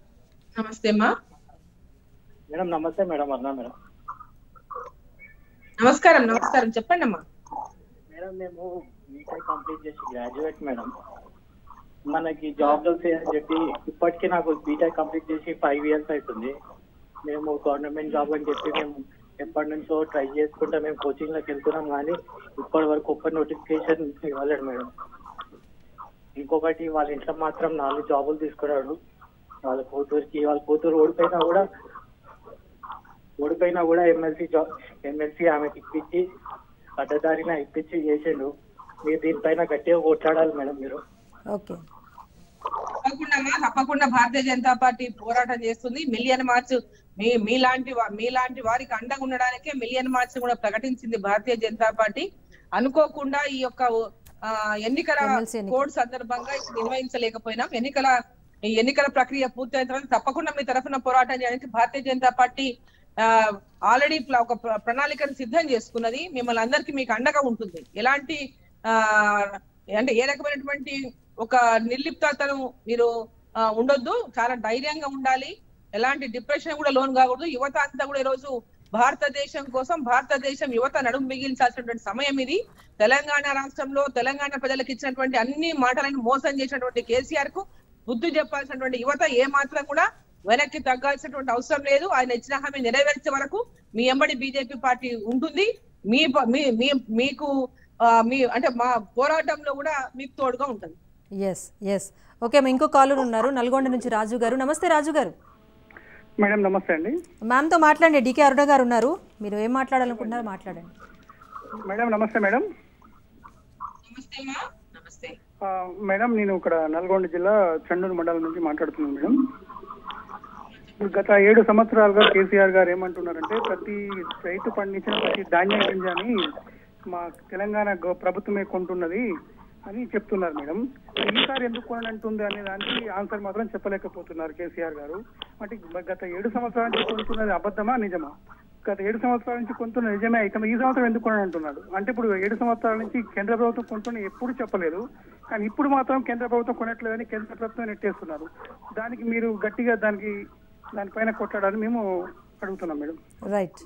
నమస్తే అమ్మా మేడం నమస్తే మేడం అన్న మేడం నమస్కారం నమస్కారం చెప్పండి అమ్మా మేడం మేము బీటెక్ కంప్లీట్ చేసి గ్రాడ్యుయేట్ మేడం మనకి జాబ్ అని చెప్పి ఇప్పటికీ నాకు బీటెక్ కంప్లీట్ చేసి ఫైవ్ ఇయర్స్ అవుతుంది మేము గవర్నమెంట్ జాబ్ అని చెప్పి మేము ఎప్పటి నుంచో ట్రై చేసుకుంటా మేము కోచింగ్ లోకి వెళ్తున్నాం కానీ ఇప్పటి వరకు ఒక్క నోటిఫికేషన్ ఇవ్వలేడు మేడం ఇంకొకటి వాళ్ళ ఇంట్లో మాత్రం నాలుగు జాబులు తీసుకున్నాడు వాళ్ళ కూతురికి వాళ్ళ కూతురు ఓడిపోయినా కూడా ఓడిపోయినా కూడా ఎమ్మెల్సీ జాబ్ ఎమ్మెల్సీ ఆమెకి ఇప్పించి అడ్డదారిన ఇప్పించి చేసిండు మీరు దీనిపైన గట్టిగా కొట్లాడాలి మేడం మీరు ఓకే తప్పకుండా అమ్మా, తప్పకుండా భారతీయ జనతా పార్టీ పోరాటం చేస్తుంది మిలియన్ మార్చ్ మీ మీలాంటి వా- మీలాంటి వారికి అండగా ఉండడానికే మిలియన్ మార్చ్ కూడా ప్రకటించింది భారతీయ జనతా పార్టీ అనుకోకుండా ఈ యొక్క ఆ, ఎన్నికల ఎమ్మెల్సీ ఎన్నిక. కోడ్ సందర్భంగా ఇది నిర్వహించలేకపోయినాం ఎన్నికల ఈ ఎన్నికల ప్రక్రియ పూర్తయిన తర్వాత తప్పకుండా మీ తరఫున పోరాటం చేయడానికి భారతీయ జనతా పార్టీ ఆల్రెడీ ఒక ప్ర- ప్రణాళికను సిద్ధం చేసుకున్నది మిమ్మల్ని అందరికీ మీకు అండగా ఉంటుంది ఎలాంటి ఆ అంటే ఏ రకమైనటువంటి ఒక నిర్లిప్తతను మీరు ఆ, ఉండొద్దు చాలా ధైర్యంగా ఉండాలి ఎలాంటి డిప్రెషన్ కూడా లోన్ కాకూడదు యువత అంతా కూడా ఈరోజు భారతదేశం కోసం భారతదేశం యువత నడుము మిగిల్చాల్సినటువంటి సమయం ఇది తెలంగాణ రాష్ట్రంలో తెలంగాణ ప్రజలకు ఇచ్చినటువంటి అన్ని మాటలను మోసం చేసినటువంటి కేసీఆర్ కు బుద్ధి చెప్పాల్సినటువంటి యువత ఏ మాత్రం కూడా వెనక్కి తగ్గాల్సినటువంటి అవసరం లేదు ఆయన ఇచ్చిన హామీ నెరవేర్చే వరకు మీ ఎంబడి బీజేపీ పార్టీ ఉంటుంది మీ ప- మీ మీ- మీకు ఆ, మీ అంటే మా పోరాటంలో కూడా మీకు తోడుగా ఉంటుంది ఎస్ ఎస్ ఓకే మా ఇంకో కాలర్ ఉన్నారు నల్గొండ నుంచి రాజు గారు నమస్తే రాజు గారు మేడం నమస్తే అండి మ్యామ్తో మాట్లాడండి డీకే అరుణ గారు ఉన్నారు మీరు ఏం మాట్లాడాలనుకుంటున్నారో మాట్లాడండి మేడం నమస్తే మేడం నమస్తే అమ్మా నమస్తే ఆ, మేడం నేను ఇక్కడ నల్గొండ జిల్లా చండూరు మండలం నుంచి మాట్లాడుతున్నాను మేడం ఇప్పుడు గత ఏడు సంవత్సరాలుగా కేసీఆర్ గారు ఏమంటున్నారంటే ప్రతి రైతు పండించిన ప్రతి ధాన్యం గింజని మా తెలంగాణ గవ- ప్రభుత్వమే కొంటున్నది అని చెప్తున్నారు మేడం ఈసారి ఎందుకు కొనంటుంది అనే దానికి ఆన్సర్ మాత్రం చెప్పలేకపోతున్నారు కేసీఆర్ గారు అంటే గత ఏడు సంవత్సరాల నుంచి కొంటున్నది అబద్ధమా నిజమా గత ఏడు సంవత్సరాల నుంచి కొంటున్న నిజమే అయితే మరి ఈ సంవత్సరం ఎందుకు కొనని అంటున్నాడు అంటే ఇప్పుడు ఏడు సంవత్సరాల నుంచి కేంద్ర ప్రభుత్వం కొంటున్న ఎప్పుడు చెప్పలేదు కానీ ఇప్పుడు మాత్రం కేంద్ర ప్రభుత్వం కొనట్లేదని కేంద్ర ప్రభుత్వం నెట్టేస్తున్నారు దానికి మీరు గట్టిగా దానికి దానిపైన కొట్టాడని మేము అడుగుతున్నాం మేడం రైట్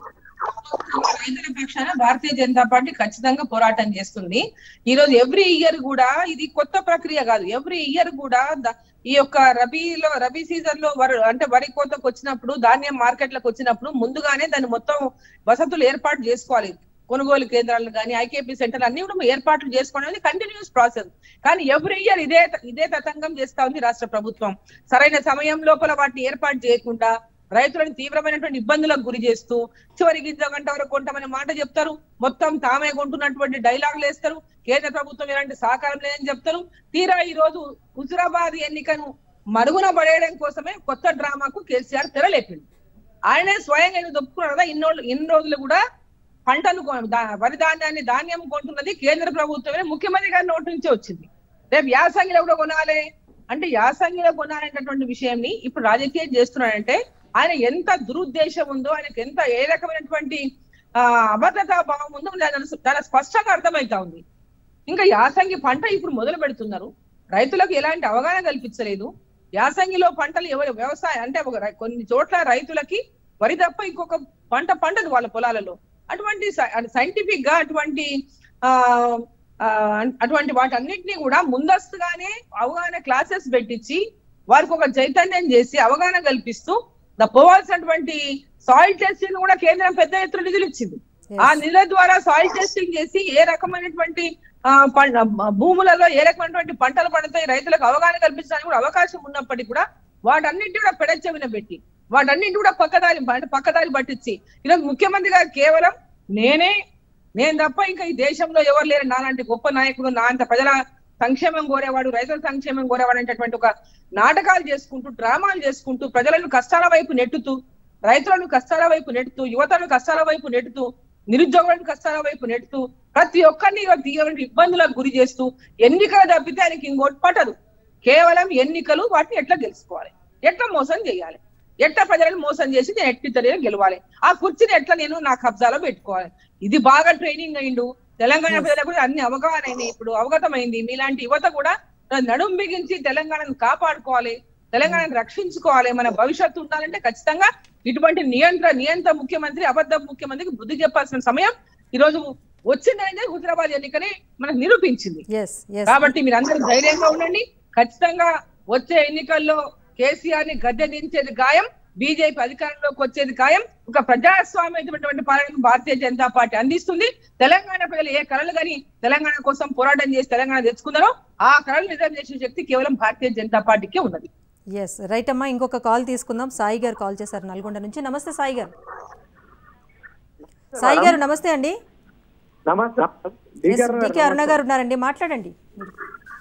రైతుల పక్షాన భారతీయ జనతా పార్టీ ఖచ్చితంగా పోరాటం చేస్తుంది ఈ రోజు ఎవ్రీ ఇయర్ కూడా ఇది కొత్త ప్రక్రియ కాదు ఎవ్రీ ఇయర్ కూడా ద- ఈ యొక్క రబీలో రబీ సీజన్ లో వరి అంటే వరి కోతకు వచ్చినప్పుడు ధాన్యం మార్కెట్లకు వచ్చినప్పుడు ముందుగానే దాన్ని మొత్తం వసతులు ఏర్పాటు చేసుకోవాలి కొనుగోలు కేంద్రాలు కానీ ఐకేపీ సెంటర్ అన్ని కూడా ఏర్పాట్లు చేసుకోవడం అనేది కంటిన్యూస్ ప్రాసెస్ కానీ ఎవ్రీ ఇయర్ ఇదే ఇదే తతంగం చేస్తా ఉంది రాష్ట్ర ప్రభుత్వం సరైన సమయం లోపల వాటిని ఏర్పాటు చేయకుండా రైతులను తీవ్రమైనటువంటి ఇబ్బందులకు గురి చేస్తూ చివరి గింజ గంట వరకు కొంటామని మాట చెప్తారు మొత్తం తామే కొంటున్నటువంటి డైలాగులు వేస్తారు కేంద్ర ప్రభుత్వం ఎలాంటి సహకారం లేదని చెప్తారు తీరా ఈ రోజు హుజురాబాద్ ఎన్నికను మరుగున పడేయడం కోసమే కొత్త డ్రామాకు కేసీఆర్ తెరలేపింది ఆయనే స్వయంగా ఆయన ఒప్పుకున్నాడు కదా ఇన్నోళ్ళు ఇన్ని రోజులు కూడా పంటలు కొ- దా- వరి ధాన్యాన్ని ధాన్యం కొంటున్నది కేంద్ర ప్రభుత్వమే ముఖ్యమంత్రి గారి నోటి నుంచి వచ్చింది రేపు యాసంగిలో కూడా కొనాలి అంటే యాసంగిలో కొనాలనేటటువంటి విషయాన్ని ఇప్పుడు రాజకీయం చేస్తున్నాడంటే ఆయన ఎంత దురుద్దేశం ఉందో ఆయనకు ఎంత ఏ రకమైనటువంటి ఆ అభద్రతా భావం ఉందో దాని చాలా స్పష్టంగా అర్థమైతా ఉంది ఇంకా యాసంగి పంట ఇప్పుడు మొదలు పెడుతున్నారు రైతులకు ఎలాంటి అవగాహన కల్పించలేదు యాసంగిలో పంటలు ఎవరు వ్యవసాయం అంటే ఒక రై- కొన్ని చోట్ల రైతులకి వరి తప్ప ఇంకొక పంట పండదు వాళ్ళ పొలాలలో అటువంటి సైంటిఫిక్ గా అటువంటి ఆ ఆ, అటువంటి వాటన్నిటిని కూడా ముందస్తుగానే అవగాహన క్లాసెస్ పెట్టించి వారికి ఒక చైతన్యం చేసి అవగాహన కల్పిస్తూ ద పోవాల్సినటువంటి సాయిల్ టెస్టింగ్ కూడా కేంద్రం పెద్ద ఎత్తున నిధులు ఇచ్చింది ఆ నిధుల ద్వారా సాయిల్ టెస్టింగ్ చేసి ఏ రకమైనటువంటి ఆ, పం- భూములలో ఏ రకమైనటువంటి పంటలు పండుతాయి రైతులకు అవగాహన కల్పించడానికి కూడా అవకాశం ఉన్నప్పటికీ కూడా వాటన్నిటి కూడా పెడచెవిన పెట్టి వాటన్నిటి కూడా పక్కదారి అంటే పక్కదారి పట్టించి ఈరోజు ముఖ్యమంత్రి గారు కేవలం నేనే నేను తప్ప ఇంకా ఈ దేశంలో ఎవరు లేరు నాలాంటి గొప్ప నాయకుడు నా అంత ప్రజల సంక్షేమం కోరేవాడు రైతుల సంక్షేమం కోరేవాడు అనేటటువంటి ఒక నాటకాలు చేసుకుంటూ డ్రామాలు చేసుకుంటూ ప్రజలను కష్టాల వైపు నెట్టుతూ రైతులను కష్టాల వైపు నెట్టుతూ యువతను కష్టాల వైపు నెట్టుతూ నిరుద్యోగులను కష్టాల వైపు నెట్టుతూ ప్రతి ఒక్కరిని ఇవాళ తీవ్ర ఇబ్బందులకు గురి చేస్తూ ఎన్నికలు తప్పితే ఆయనకి ఇంకోటి పట్టదు కేవలం ఎన్నికలు వాటిని ఎట్లా గెలుచుకోవాలి ఎట్లా మోసం చేయాలి ఎట్లా ప్రజలను మోసం చేసి నేను ఎట్టి తెలియ గెలవాలి ఆ కుర్చీని ఎట్లా నేను నా కబ్జాలో పెట్టుకోవాలి ఇది బాగా ట్రైనింగ్ అయిండు తెలంగాణ ప్రజలకు కూడా అన్ని అవగాహన అయినాయి ఇప్పుడు అవగతమైంది మీలాంటి యువత కూడా నడుం బిగించి తెలంగాణను కాపాడుకోవాలి తెలంగాణను రక్షించుకోవాలి మన భవిష్యత్తు ఉండాలంటే ఖచ్చితంగా ఇటువంటి నియంత్ర నియంత్ర ముఖ్యమంత్రి అబద్ధ ముఖ్యమంత్రికి బుద్ధి చెప్పాల్సిన సమయం ఈ రోజు వచ్చిందనేది హుజరాబాద్ ఎన్నికని మనకు నిరూపించింది ఎస్ ఎస్ కాబట్టి మీరందరూ ధైర్యంగా ఉండండి ఖచ్చితంగా వచ్చే ఎన్నికల్లో కేసీఆర్ ని గద్దె దించేది గాయం బీజేపీ అధికారంలోకి వచ్చేది ఖాయం ఒక ప్రజాస్వామ్యమైనటువంటి పాలనను భారతీయ జనతా పార్టీ అందిస్తుంది తెలంగాణ ప్రజలు ఏ కళలు కానీ తెలంగాణ కోసం పోరాటం చేసి తెలంగాణ తెచ్చుకున్నారో ఆ కళలు నిజం చేసే శక్తి కేవలం భారతీయ జనతా పార్టీకే ఉన్నది ఎస్ రైట్ అమ్మా ఇంకొక కాల్ తీసుకుందాం సాయి గారు కాల్ చేశారు నల్గొండ నుంచి నమస్తే సాయి గారు సాయి గారు నమస్తే అండి నమస్తే Yes, డికే అరుణ గారు ఉన్నారండి మాట్లాడండి మీరు.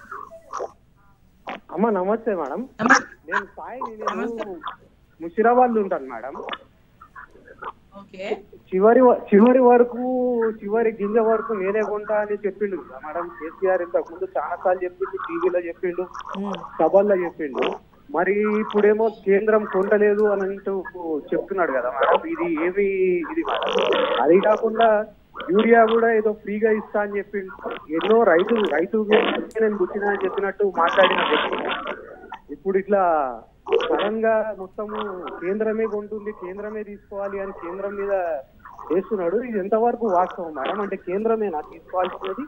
అమ్మ నమస్తే మేడం నమస్తే. నేను సాయి నేను ముషిరాబాద్ లో ఉంటాను మేడం ఓకే చివరి వ- చివరి వరకు చివరి గింజ వరకు నేనే కొంటా అని చెప్పిండు కదా మేడం కేసీఆర్ ఇంతకు ముందు చాలా సార్లు చెప్పిండు టీవీలో చెప్పిండు మ్మ్. సభల్లో చెప్పిండు మరి ఇప్పుడేమో కేంద్రం కొంటలేదు అని అంటూ చెప్తున్నాడు కదా మేడం ఇది ఏమి ఇది మేడం అది కాకుండా యూరియా కూడా ఏదో ఫ్రీగా ఇస్తా అని చెప్పిండు ఎన్నో రైతు రైతు గురించి నేను గుర్తినా అని చెప్పినట్టు మాట్లాడిన వ్యక్తి ఇప్పుడు ఇట్లా సడన్ గా మొత్తము కేంద్రమే కొంటుంది కేంద్రమే తీసుకోవాలి అని కేంద్రం మీద వేస్తున్నాడు ఇది ఎంతవరకు వాస్తవం మేడం అంటే కేంద్రమేనా తీసుకోవాల్సినది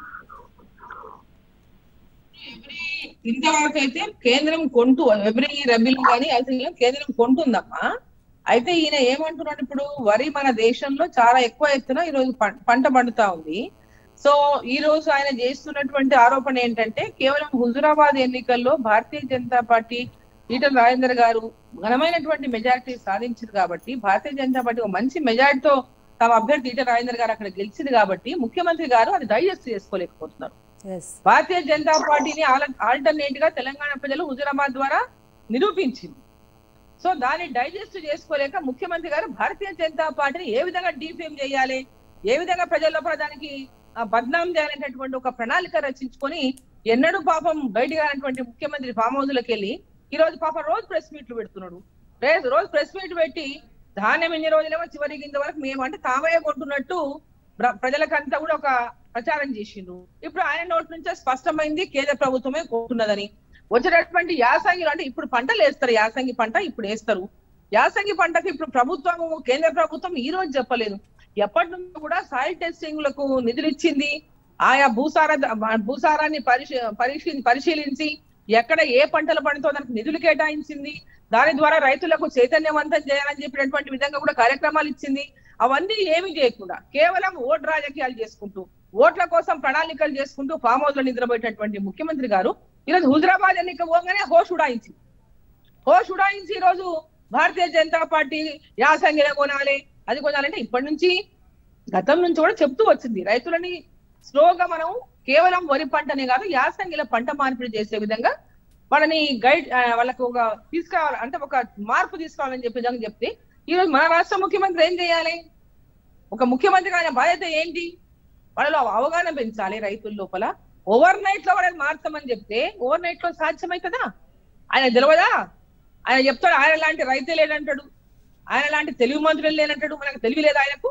ఇంతవరకు అయితే కేంద్రం కొంటూ ఎవ్రీ రబీలో కానీ అసలు కేంద్రం కొంటుందమ్మా అయితే ఈయన ఏమంటున్నాడు ఇప్పుడు వరి మన దేశంలో చాలా ఎక్కువ ఎత్తున ఈ రోజు పం- పంట పండుతా ఉంది సో ఈ రోజు ఆయన చేస్తున్నటువంటి ఆరోపణ ఏంటంటే కేవలం హుజురాబాద్ ఎన్నికల్లో భారతీయ జనతా పార్టీ ఈటల రాజేందర్ గారు ఘనమైనటువంటి మెజారిటీ సాధించింది కాబట్టి భారతీయ జనతా పార్టీ ఒక మంచి మెజారిటీతో తమ అభ్యర్థి ఈటల రాజేందర్ గారు అక్కడ గెలిచింది కాబట్టి ముఖ్యమంత్రి గారు అది డైజెస్ట్ చేసుకోలేకపోతున్నారు ఎస్ భారతీయ జనతా పార్టీని ఆల్టర్నేట్ గా తెలంగాణ ప్రజలు హుజురాబాద్ ద్వారా నిరూపించింది సో దాన్ని డైజెస్ట్ చేసుకోలేక ముఖ్యమంత్రి గారు భారతీయ జనతా పార్టీని ఏ విధంగా డీఫేమ్ చేయాలి ఏ విధంగా ప్రజల లోపల దానికి ఆ, బద్నాం చేయాలనేటటువంటి ఒక ప్రణాళిక రచించుకొని ఎన్నడూ పాపం బయటికి రానటువంటి ముఖ్యమంత్రి ఫామ్ హౌస్ లోకి వెళ్ళి ఈ రోజు పాపం రోజు ప్రెస్ మీట్లు పెడుతున్నాడు రే- రోజు ప్రెస్ మీట్ పెట్టి ధాన్యం ఎన్ని రోజులేమో చివరి కింద వరకు మేము అంటే తామయ్య కొంటున్నట్టు ప్ర- ప్రజలకంతా కూడా ఒక ప్రచారం చేసిండ్రు ఇప్పుడు ఆయన నోటి నుంచే స్పష్టమైంది కేంద్ర ప్రభుత్వమే కొంటున్నదని వచ్చేటటువంటి యాసంగిలో అంటే ఇప్పుడు పంటలు వేస్తారు యాసంగి పంట ఇప్పుడు వేస్తారు యాసంగి పంటకు ఇప్పుడు ప్రభుత్వం కేంద్ర ప్రభుత్వం ఈ రోజు చెప్పలేదు ఎప్పటి నుంచో కూడా సాయిల్ టెస్టింగ్ లకు నిధులు ఇచ్చింది ఆయా భూసార భూసారాన్ని పరిశీ పరిశీ పరిశీలించి ఎక్కడ ఏ పంటలు పండుతో దానికి నిధులు కేటాయించింది దాని ద్వారా రైతులకు చైతన్యవంతం చేయాలని చెప్పినటువంటి విధంగా కూడా కార్యక్రమాలు ఇచ్చింది అవన్నీ ఏమి చేయకుండా కేవలం ఓటు రాజకీయాలు చేసుకుంటూ ఓట్ల కోసం ప్రణాళికలు చేసుకుంటూ ఫామ్ హౌస్ లో నిద్రపోయేటటువంటి ముఖ్యమంత్రి గారు ఈరోజు హుజరాబాద్ ఎన్నిక పోగానే హోష్ ఉడాయించింది హోష్ ఉడాయించి ఈ రోజు భారతీయ జనతా పార్టీ యాసంగిన కొనాలి అది కొనాలంటే ఇప్పటి నుంచి గతం నుంచి కూడా చెప్తూ వచ్చింది రైతులని స్లోగా మనం కేవలం వరి పంటనే కాదు యాసంగిల పంట మార్పిడి చేసే విధంగా వాళ్ళని గైడ్ ఆ, వాళ్ళకు ఒక తీసుకురావాలి అంటే ఒక మార్పు తీసుకురావాలని చెప్పే విధంగా చెప్తే ఈ రోజు మన రాష్ట్ర ముఖ్యమంత్రి ఏం చేయాలి ఒక ముఖ్యమంత్రి ఆయన బాధ్యత ఏంటి వాళ్ళలో అవగాహన పెంచాలి రైతుల లోపల ఓవర్ నైట్ లో వాళ్ళని మార్చమని చెప్తే ఓవర్ నైట్ లో సాధ్యమవుతుందా ఆయన తెలియదా ఆయన చెప్తాడు ఆయన లాంటి రైతే లేడంటాడు ఆయన లాంటి తెలివి మంత్రులు లేనంటాడు మనకు తెలివి లేదా ఆయనకు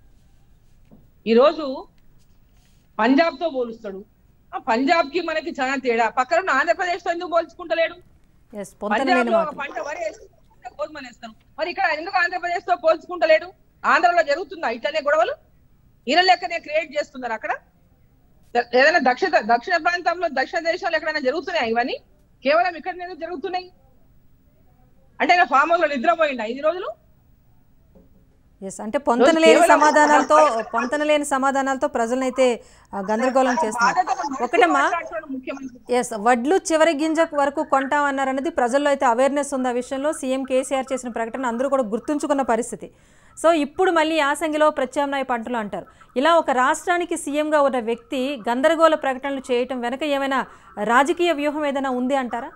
ఈ రోజు పంజాబ్ తో పోలుస్తాడు ఆ పంజాబ్ కి మనకి చాలా తేడా పక్కన ఉన్న ఆంధ్రప్రదేశ్ తో ఎందుకు పోల్చుకుంటలేడు ఎస్ పొంతన పంజాబ్ లేని లో ఒక మాట పంట వరి వేసుకుంటే గోధుమలు వేస్తారు మరి ఇక్కడ ఎందుకు ఆంధ్రప్రదేశ్ తో పోల్చుకుంటలేడు ఆంధ్రలో జరుగుతుందా ఇట్లనే గొడవలు ఈయన లెక్కనే క్రియేట్ చేస్తున్నారు అక్కడ ద- ఏదైనా దక్షిణ దక్షిణ ప్రాంతంలో దక్షిణ దేశాలు ఎక్కడైనా జరుగుతున్నాయి ఇవన్నీ కేవలం ఇక్కడ ఎందుకు జరుగుతున్నాయి అంటే ఆయన ఫామ్ హౌస్ లో నిద్రపోయిండా ఐదు రోజులు ఎస్ అంటే పొంతన లేని సమాధానాలతో పొంతన లేని సమాధానాలతో ప్రజలనైతే ఆ, గందరగోళం చేస్తున్నారు ఒకటమ్మా మాట్లాడుతున్నాడు ముఖ్యమంత్రి ఎస్ వడ్లు చివరి గింజ వరకు కొంటామన్నారు అనేది ప్రజల్లో అయితే అవేర్నెస్ ఉంది ఆ విషయంలో సీఎం కేసీఆర్ చేసిన ప్రకటన అందరూ కూడా గుర్తుంచుకున్న పరిస్థితి సో ఇప్పుడు మళ్ళీ యాసంగిలో ప్రత్యామ్నాయ పంటలు అంటారు ఇలా ఒక రాష్ట్రానికి సీఎంగా ఉన్న వ్యక్తి గందరగోళ ప్రకటనలు చేయటం వెనక ఏమైనా రాజకీయ వ్యూహం ఏదైనా ఉంది అంటారా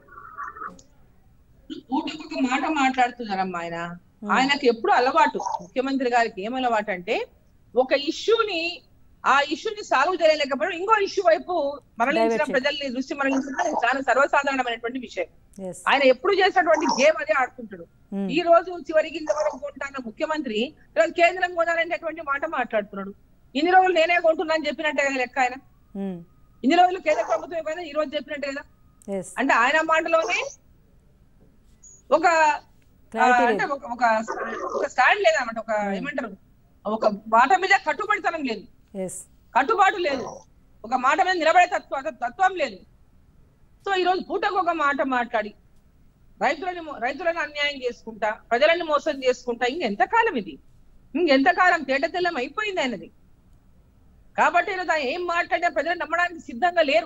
ఊటికి ఒక మాట మాట్లాడుతున్నారమ్మా ఆయన ఆయనకి ఎప్పుడు అలవాటు ముఖ్యమంత్రి గారికి ఏం అలవాటు అంటే ఒక ఇష్యూని ఆ ఇష్యూని సాల్వ్ చేయలేకపోవడం ఇంకో ఇష్యూ వైపు మరలించిన Divert ప్రజల్ని దృష్టి మరలించడం అది చాలా సర్వసాధారణమైనటువంటి విషయం ఎస్ ఆయన ఎప్పుడు చేసినటువంటి గేమ్ అదే ఆడుతుంటాడు ఈ రోజు చివరి గింజ వరకు కొంటాన్న ముఖ్యమంత్రి ఈరోజు కేంద్రం కొనాలనేటువంటి మాట మాట్లాడుతున్నాడు ఇన్ని రోజులు నేనే కొంటున్నా అని చెప్పినట్టే కదా లెక్క ఆయన ఇన్ని రోజులు కేంద్ర ప్రభుత్వం ఇవ్వదా ఈ రోజు చెప్పినట్టే కదా ఎస్ అంటే ఆయన మాటలోనే ఒక ఆ, Clarity అంటే ఒక ఒక ఒక స్టాండ్ లేదన్నమాట ఒక ఏమంటారు ఒక మాట మీద కట్టుబడితనం లేదు ఎస్ కట్టుబాటు లేదు ఒక మాట మీద నిలబడే తత్వ తత్వం లేదు సో ఈ రోజు పూటకు ఒక మాట మాట్లాడి రైతులని మో- రైతులను అన్యాయం చేసుకుంటా ప్రజలని మోసం చేసుకుంటా ఇంకెంతకాలం ఇది ఇంకెంతకాలం తేట తెల్లం అయిపోయింది ఆయనది కాబట్టి ఈరోజు ఆయన ఏం మాట్లాడినా ప్రజలు నమ్మడానికి సిద్ధంగా లేరు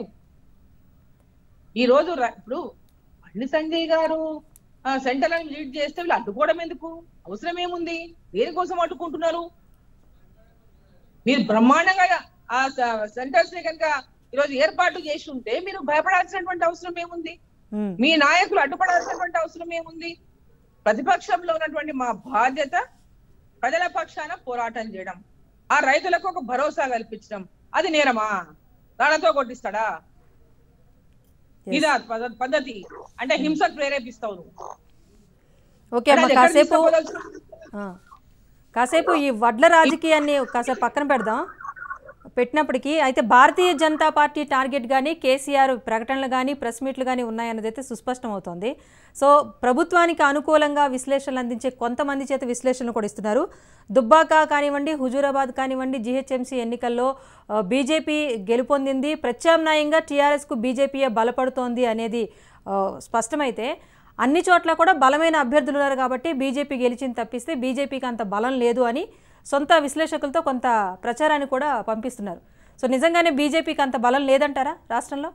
ఈ రోజు ర- ఇప్పుడు బండి సంజయ్ గారు సెంటర్ అని లీడ్ చేస్తే వీళ్ళు అడ్డుకోవడం ఎందుకు అవసరం ఏముంది దేనికోసం అడ్డుకుంటున్నారు మీరు బ్రహ్మాండంగా ఆ సెంటర్స్ ని కనుక ఈరోజు ఏర్పాటు చేసి ఉంటే మీరు భయపడాల్సినటువంటి అవసరం ఏముంది ఉమ్, మీ నాయకులు అడ్డుపడాల్సినటువంటి అవసరం ఏముంది ప్రతిపక్షంలో ఉన్నటువంటి మా బాధ్యత ప్రజల పక్షాన పోరాటం చేయడం ఆ రైతులకు ఒక భరోసా కల్పించడం అది నేరమా దానితో కొట్టిస్తాడా ఇదా పద- పద్ధతి అంటే హింసకు ప్రేరేపిస్తావు నువ్వు. ఓకే అంటే అమ్మ అది ఎక్కడ కాసేపు తీసుకోపోదలుచుకున్నావు? ఆ, కాసేపు ఈ వడ్ల రాజకీయాన్ని కాసేపు పక్కన పెడదాం పెట్టినప్పటికీ అయితే భారతీయ జనతా పార్టీ టార్గెట్ కానీ కేసీఆర్ ప్రకటనలు కానీ ప్రెస్ మీట్లు కానీ ఉన్నాయన్నది అయితే సుస్పష్టం అవుతోంది సో ప్రభుత్వానికి అనుకూలంగా విశ్లేషణలు అందించే కొంతమంది చేత విశ్లేషణలు కూడా ఇస్తున్నారు దుబ్బాక కానివ్వండి హుజూరాబాద్ కానివ్వండి జీహెచ్ఎంసీ ఎన్నికల్లో ఆ, బీజేపీ గెలుపొందింది ప్రత్యామ్నాయంగా టీఆర్ఎస్కు బీజేపీయే బలపడుతోంది అనేది ఆ, స్పష్టమైతే అన్ని చోట్ల కూడా బలమైన అభ్యర్థులు ఉన్నారు కాబట్టి బీజేపీ గెలిచింది తప్పిస్తే బీజేపీకి అంత బలం లేదు అని సొంత విశ్లేషకులతో కొంత ప్రచారాన్ని కూడా పంపిస్తున్నారు సో నిజంగానే బీజేపీకి అంత బలం లేదంటారా రాష్ట్రంలో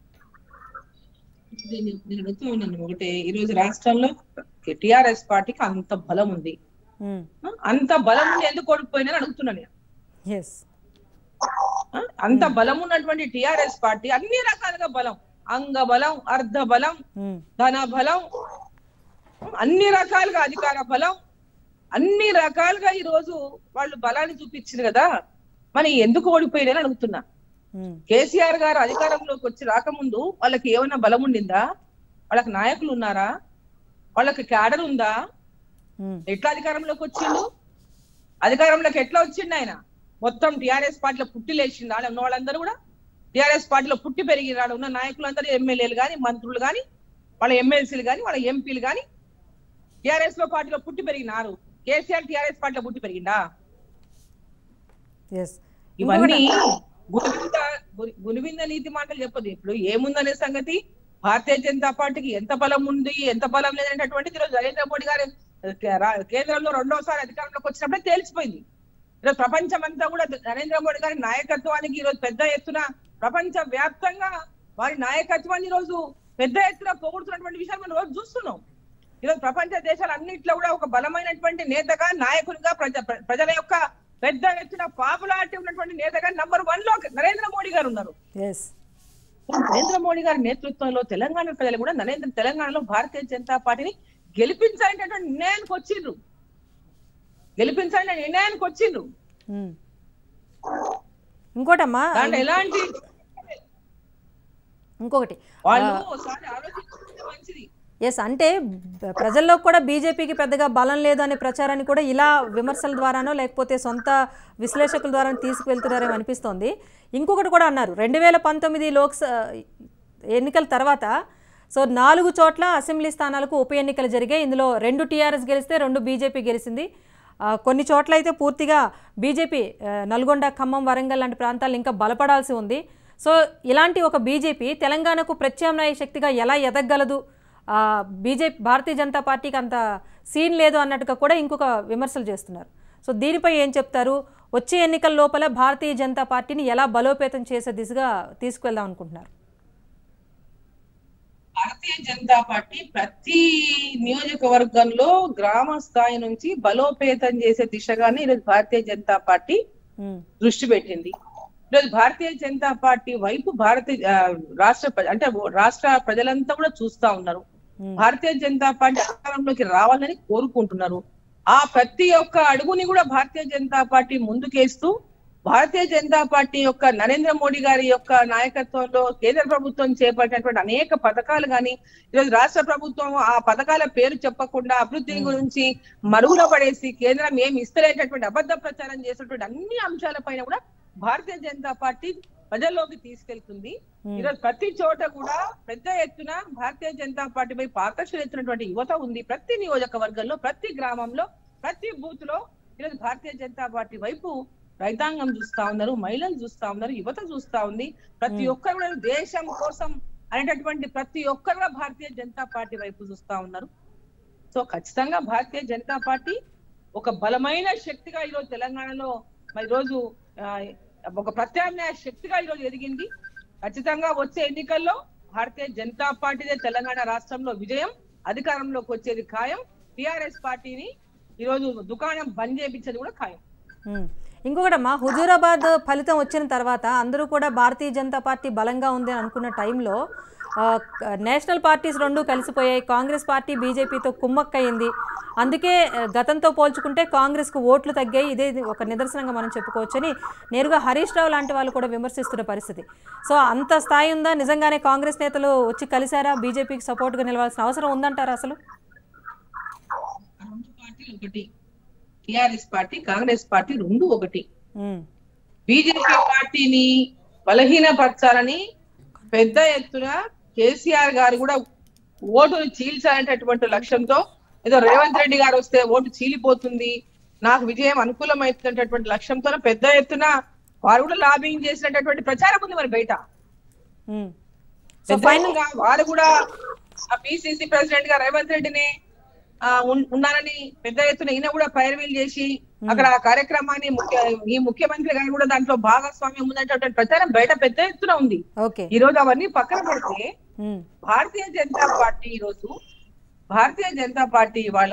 నేను నేను అడుగుతూ ఉన్నాను ఒకటే ఈ రోజు రాష్ట్రంలో టిఆర్ఎస్ పార్టీకి అంత బలం ఉంది ఆ, అంత బలం ఉండి ఎందుకు ఓడిపోయినా అడుగుతున్నాను నేను. ఎస్ ఆ, అంత బలం ఉన్నటువంటి టిఆర్ఎస్ పార్టీ అన్ని రకాలుగా బలం అంగ బలం అర్ధ బలం ధన బలం అన్ని రకాలుగా అధికార బలం అన్ని రకాలుగా ఈ రోజు వాళ్ళు బలాన్ని చూపించారు కదా మరి ఎందుకు ఓడిపోయినని అడుగుతున్నా కేసీఆర్ గారు అధికారంలోకి వచ్చి రాకముందు వాళ్ళకి ఏమైనా బలం ఉండిందా వాళ్ళకి నాయకులు ఉన్నారా వాళ్ళకి క్యాడర్ ఉందా ఎట్లా అధికారంలోకి వచ్చిండు అధికారంలోకి ఎట్లా వచ్చిండు ఆయన మొత్తం టిఆర్ఎస్ పార్టీలో పుట్టి లేచిండు ఆడ ఉన్న వాళ్ళందరూ కూడా టిఆర్ఎస్ పార్టీలో పుట్టి పెరిగిన ఆడ ఉన్న నాయకులందరూ ఎమ్మెల్యేలు గాని మంత్రులు గాని వాళ్ళ ఎమ్మెల్సీలు గాని వాళ్ళ ఎంపీలు గాని టిఆర్ఎస్ లో పార్టీలో పుట్టి పెరిగినారు కేసీఆర్ టిఆర్ఎస్ పార్టీలో పుట్టి పెరిగిందా ఎస్ ఇవన్నీ గుణవింద గు- గుణవింద నీతి మాటలు చెప్పదు ఇప్పుడు ఏముందనే సంగతి భారతీయ జనతా పార్టీకి ఎంత బలం ఉంది ఎంత బలం లేదనేటటువంటిది ఈరోజు నరేంద్ర మోడీ గారు కే- రా- కేంద్రంలో రెండోసారి అధికారంలోకి వచ్చినప్పుడే తేల్చిపోయింది ఈరోజు ప్రపంచం అంతా కూడా నరేంద్ర మోడీ గారి నాయకత్వానికి ఈరోజు పెద్ద ఎత్తున ప్రపంచ వ్యాప్తంగా వారి నాయకత్వాన్ని ఈరోజు పెద్ద ఎత్తున పొగుడుతున్నటువంటి విషయాలు మనం రోజు చూస్తున్నాం ఈరోజు ప్రపంచ దేశాలన్నింటిలో కూడా ఒక బలమైనటువంటి నేతగా నాయకునిగా ప్రజ ప్ర- ప్రజల యొక్క పెద్ద ఎత్తున పాపులారిటీ ఉన్నటువంటి నేతగా నంబర్ వన్ లో నరేంద్ర మోడీ గారు ఉన్నారు ఎస్ నరేంద్ర మోడీ గారి నేతృత్వంలో తెలంగాణ ప్రజలు కూడా నరేంద్ర తెలంగాణలో భారతీయ జనతా పార్టీని గెలిపించాలనేటువంటి నిర్ణయానికి వచ్చిండ్రు గెలిపించాలనే నిర్ణయానికి వచ్చిండ్రు ఇంకోటమ్మా దాంట్లో ఎలాంటి ఇంకొకటి వాళ్ళు ఒకసారి ఆలోచించుకుంటే మంచిది ఎస్ అంటే బ- ప్రజల్లో కూడా బీజేపీకి పెద్దగా బలం లేదు అనే ప్రచారాన్ని కూడా ఇలా విమర్శల ద్వారానో లేకపోతే సొంత విశ్లేషకుల ద్వారా తీసుకువెళ్తున్నారేమో అనిపిస్తోంది ఇంకొకటి కూడా అన్నారు రెండు వేల పంతొమ్మిది లోక్స ఎన్నికల తర్వాత సో నాలుగు చోట్ల అసెంబ్లీ స్థానాలకు ఉప ఎన్నికలు జరిగాయి ఇందులో రెండు టీఆర్ఎస్ గెలిస్తే రెండు బీజేపీ గెలిచింది ఆ, కొన్ని చోట్ల అయితే పూర్తిగా బీజేపీ ఆ, నల్గొండ ఖమ్మం వరంగల్ లాంటి ప్రాంతాలు ఇంకా బలపడాల్సి ఉంది సో ఇలాంటి ఒక బీజేపీ తెలంగాణకు ప్రత్యామ్నాయ శక్తిగా ఎలా ఎదగగలదు ఆ, బీజేపీ భారతీయ జనతా పార్టీకి అంత సీన్ లేదు అన్నట్టుగా కూడా ఇంకొక విమర్శలు చేస్తున్నారు సో దీనిపై ఏం చెప్తారు వచ్చే ఎన్నికల లోపల భారతీయ జనతా పార్టీని ఎలా బలోపేతం చేసే దిశగా తీసుకువెళ్దాం అనుకుంటున్నారు భారతీయ జనతా పార్టీ ప్రతి నియోజకవర్గంలో గ్రామ స్థాయి నుంచి బలోపేతం చేసే దిశగానే ఈరోజు భారతీయ జనతా పార్టీ ఉమ్, దృష్టి పెట్టింది ఈరోజు భారతీయ జనతా పార్టీ వైపు భారతీయ ఆ, రాష్ట్ర ప్ర- అంటే రాష్ట్ర ప్రజలంతా కూడా చూస్తా ఉన్నారు ఉమ్, భారతీయ జనతా పార్టీ అధికారంలోకి రావాలని కోరుకుంటున్నారు ఆ ప్రతి ఒక్క అడుగుని కూడా భారతీయ జనతా పార్టీ ముందుకేస్తూ భారతీయ జనతా పార్టీ యొక్క నరేంద్ర మోడీ గారి యొక్క నాయకత్వంలో కేంద్ర ప్రభుత్వం చేపట్టినటువంటి అనేక పథకాలు గాని ఈరోజు రాష్ట్ర ప్రభుత్వం ఆ పథకాల పేరు చెప్పకుండా అభివృద్ధి గురించి మరుగున పడేసి కేంద్రం ఏమి ఇస్తలేనటువంటి అబద్ధ ప్రచారం చేసినటువంటి అన్ని అంశాలపైన కూడా భారతీయ జనతా పార్టీ ప్రజల్లోకి తీసుకెళ్తుంది ఈరోజు ప్రతి చోట కూడా పెద్ద ఎత్తున భారతీయ జనతా పార్టీ వైపు ఆకర్షణ ఎత్తున్నటువంటి యువత ఉంది ప్రతి నియోజకవర్గంలో ప్రతి గ్రామంలో ప్రతి బూత్ లో ఈరోజు భారతీయ జనతా పార్టీ వైపు రైతాంగం చూస్తా ఉన్నారు మహిళలు చూస్తా ఉన్నారు యువత చూస్తా ఉంది ప్రతి Hmm. ఒక్కరు కూడా దేశం కోసం అనేటటువంటి ప్రతి ఒక్కరు కూడా భారతీయ జనతా పార్టీ వైపు చూస్తా ఉన్నారు సో ఖచ్చితంగా భారతీయ జనతా పార్టీ ఒక బలమైన శక్తిగా ఈరోజు తెలంగాణలో మరి రోజు ఒక ప్రత్యామ్నాయ శక్తిగా ఈరోజు ఎదిగింది ఖచ్చితంగా వచ్చే ఎన్నికల్లో భారతీయ జనతా పార్టీదే తెలంగాణ రాష్ట్రంలో విజయం అధికారంలోకి వచ్చేది ఖాయం టిఆర్ఎస్ పార్టీని ఈరోజు దుకాణం బంద్ చేయించేది కూడా ఖాయం ఉమ్. ఇంకొకటమ్మా హుజూరాబాద్ ఫలితం వచ్చిన తర్వాత అందరూ కూడా భారతీయ జనతా పార్టీ బలంగా ఉంది అని అనుకున్న టైంలో ఆ, క- నేషనల్ పార్టీస్ రెండు కలిసిపోయాయి కాంగ్రెస్ పార్టీ బీజేపీతో కుమ్మక్కయింది అందుకే ఆ, గతంతో పోల్చుకుంటే కాంగ్రెస్కు ఓట్లు తగ్గాయి ఇదే ఒక నిదర్శనంగా మనం చెప్పుకోవచ్చని నేరుగా హరీష్ రావు లాంటి వాళ్ళు కూడా విమర్శిస్తున్న పరిస్థితి సో అంత స్థాయి ఉందా నిజంగానే కాంగ్రెస్ నేతలు వచ్చి కలిశారా బీజేపీకి సపోర్ట్గా నిలవాల్సిన అవసరం ఉందంటారా అసలు రెండు పార్టీలు ఒకటి టిఆర్ఎస్ పార్టీ కాంగ్రెస్ పార్టీ రెండు ఒకటి ఉమ్. బీజేపీ పార్టీని బలహీనపరచాలని పెద్ద ఎత్తున కేసీఆర్ గారు కూడా ఓటును చీల్చాలనేటటువంటి లక్ష్యంతో ఏదో రేవంత్ రెడ్డి గారు వస్తే ఓటు చీలిపోతుంది నాకు విజయం అనుకూలమవుతున్నటువంటి లక్ష్యంతో పెద్ద ఎత్తున వారు కూడా లాబింగ్ చేసినటువంటి ప్రచారం ఉంది మరి బయట ఉమ్. సో పెద్ద ఫైనల్ ఎత్తున వారు కూడా పిసిసి ప్రెసిడెంట్ గా రేవంత్ రెడ్డిని ఆ, ఉన్- ఉన్నారని పెద్ద ఎత్తున ఈయన కూడా పైరవీలు చేసి అక్కడ ఆ కార్యక్రమాన్ని ముఖ్య ఈ ముఖ్యమంత్రి గారు కూడా దాంట్లో భాగస్వామ్యం ఉన్నటువంటి ప్రచారం బయట పెద్ద ఎత్తున ఉంది ఓకే ఈ రోజు అవన్నీ పక్కన పెడితే ఉమ్. భారతీయ జనతా పార్టీ ఈ రోజు భారతీయ జనతా పార్టీ ఇవాళ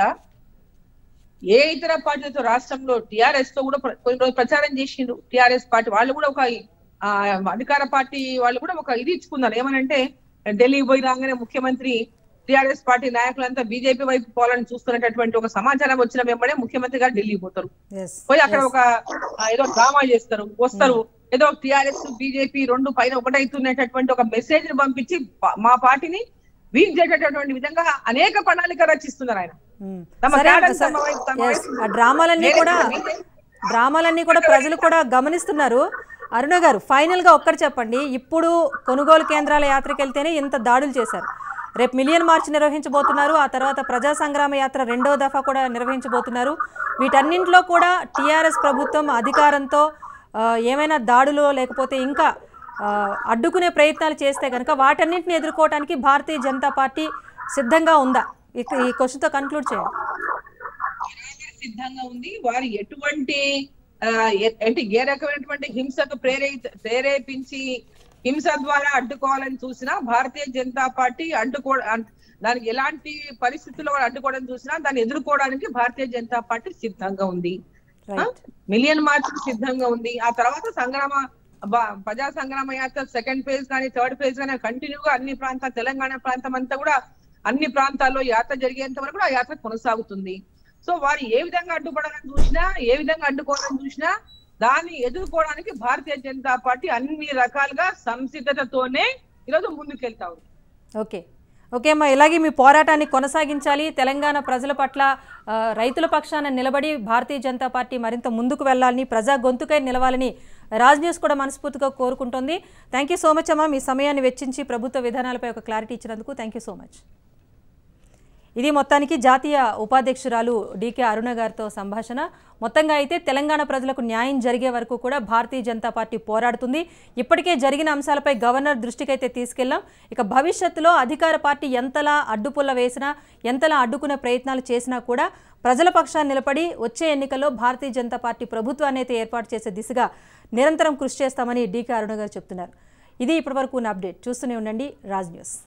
ఏ ఇతర పార్టీలతో రాష్ట్రంలో టిఆర్ఎస్ తో కూడా ప్ర- కొన్ని రోజులు ప్రచారం చేసిండ్రు టిఆర్ఎస్ పార్టీ వాళ్ళు కూడా ఒక ఆ, అధికార పార్టీ వాళ్ళు కూడా ఒక ఇది ఇచ్చుకున్నారు ఏమనంటే ఢిల్లీ పోయి రాగానే ముఖ్యమంత్రి టిఆర్ఎస్ పార్టీ నాయకులంతా బీజేపీ వైపు పోవాలని చూస్తున్నటువంటి ఒక సమాచారం వచ్చిన వెంబడే ముఖ్యమంత్రి గారు ఢిల్లీ పోతారు ఎస్ పోయి అక్కడ ఒక ఆ, ఏదో డ్రామా చేస్తారు వస్తారు ఏదో టిఆర్ఎస్ బీజేపీ రెండు పైన ఒకటైతున్నటువంటి ఒక మెసేజ్ ని పంపించి ప- మా పార్టీని వీక్ చేసేటటువంటి విధంగా అనేక ప్రణాళిక రచిస్తున్నారు ఆయన ఉమ్. తమ సరే తేడాను సరే. తమ వైపు- తమ Yes. వైపు ఆ డ్రామాలన్నీ వేరే కూడా వేరే- డ్రామాలన్నీ కూడా ప్రజలు కూడా గమనిస్తున్నారు అరుణ గారు ఫైనల్గా ఒక్కటి చెప్పండి ఇప్పుడు కొనుగోలు కేంద్రాల యాత్రకు వెళ్తేనే ఇంత దాడులు చేశారు రేపు మిలియన్ మార్చ్ నిర్వహించబోతున్నారు ఆ తర్వాత ప్రజా సంగ్రామ యాత్ర రెండో దఫా కూడా నిర్వహించబోతున్నారు వీటన్నింటిలో కూడా టీఆర్ఎస్ ప్రభుత్వం అధికారంతో ఆ, ఏమైనా దాడులు లేకపోతే ఇంకా ఆ, అడ్డుకునే ప్రయత్నాలు చేస్తే కనుక వాటన్నింటిని ఎదుర్కోవడానికి భారతీయ జనతా పార్టీ సిద్ధంగా ఉందా ఇక ఈ క్వశ్చన్తో కన్క్లూడ్ చేయండి బరాబర్ సిద్ధంగా ఉంది వారు ఎటువంటి ఆ, ఎ- అంటే ఏ రకమైనటువంటి హింసకు ప్రేరే ప్రేరేపించి హింస ద్వారా అడ్డుకోవాలని చూసినా భారతీయ జనతా పార్టీ అడ్డుకో అన్- దానికి ఎలాంటి పరిస్థితుల్లో వాళ్ళు అడ్డుకోవడం చూసినా దాన్ని ఎదుర్కోవడానికి భారతీయ జనతా పార్టీ సిద్ధంగా ఉంది రైట్ మిలియన్ మార్చ్ సిద్ధంగా ఉంది ఆ తర్వాత సంగ్రామ బ- ప్రజా సంగ్రామ యాత్ర సెకండ్ ఫేజ్ కానీ థర్డ్ ఫేజ్ కానీ కంటిన్యూగా అన్ని ప్రాంతాలు తెలంగాణ ప్రాంతం అంతా కూడా అన్ని ప్రాంతాల్లో యాత్ర జరిగేంత వరకు కూడా ఆ యాత్ర కొనసాగుతుంది సో వారు ఏ విధంగా అడ్డుపడాలని చూసినా ఏ విధంగా అడ్డుకోవాలని చూసినా దాన్ని ఎదుర్కోవడానికి భారతీయ జనతా పార్టీ అన్ని రకాలుగా సంసిద్ధతతోనే ఈరోజు ముందుకెళ్తా ఉంది ఓకే ఓకే అమ్మా ఇలాగే మీ పోరాటాన్ని కొనసాగించాలి తెలంగాణ ప్రజల పట్ల ఆ, రైతుల పక్షాన నిలబడి భారతీయ జనతా పార్టీ మరింత ముందుకు వెళ్ళాలని ప్రజా గొంతుకై నిలవాలని రాజ్ న్యూస్ కూడా మనస్ఫూర్తిగా కోరుకుంటోంది థ్యాంక్ యూ సో మచ్ అమ్మా మీ సమయాన్ని వెచ్చించి ప్రభుత్వ విధానాలపై ఒక క్లారిటీ ఇచ్చినందుకు థ్యాంక్ యూ సో మచ్ ఇది మొత్తానికి జాతీయ ఉపాధ్యక్షురాలు డీకే అరుణ గారితో సంభాషణ మొత్తంగా అయితే తెలంగాణ ప్రజలకు న్యాయం జరిగే వరకు కూడా భారతీయ జనతా పార్టీ పోరాడుతుంది ఇప్పటికే జరిగిన అంశాలపై గవర్నర్ దృష్టికైతే తీసుకెళ్లాం ఇక భవిష్యత్తులో అధికార పార్టీ ఎంతలా అడ్డుపుల్ల వేసినా ఎంతలా అడ్డుకునే ప్రయత్నాలు చేసినా కూడా ప్రజల పక్షాన్ని నిలబడి వచ్చే ఎన్నికల్లో భారతీయ జనతా పార్టీ ప్రభుత్వాన్ని అయితే ఏర్పాటు చేసే దిశగా నిరంతరం కృషి చేస్తామని డీకే అరుణ గారు చెప్తున్నారు ఇది ఇప్పటివరకు ఉన్న అప్డేట్ చూస్తూనే ఉండండి రాజ్ న్యూస్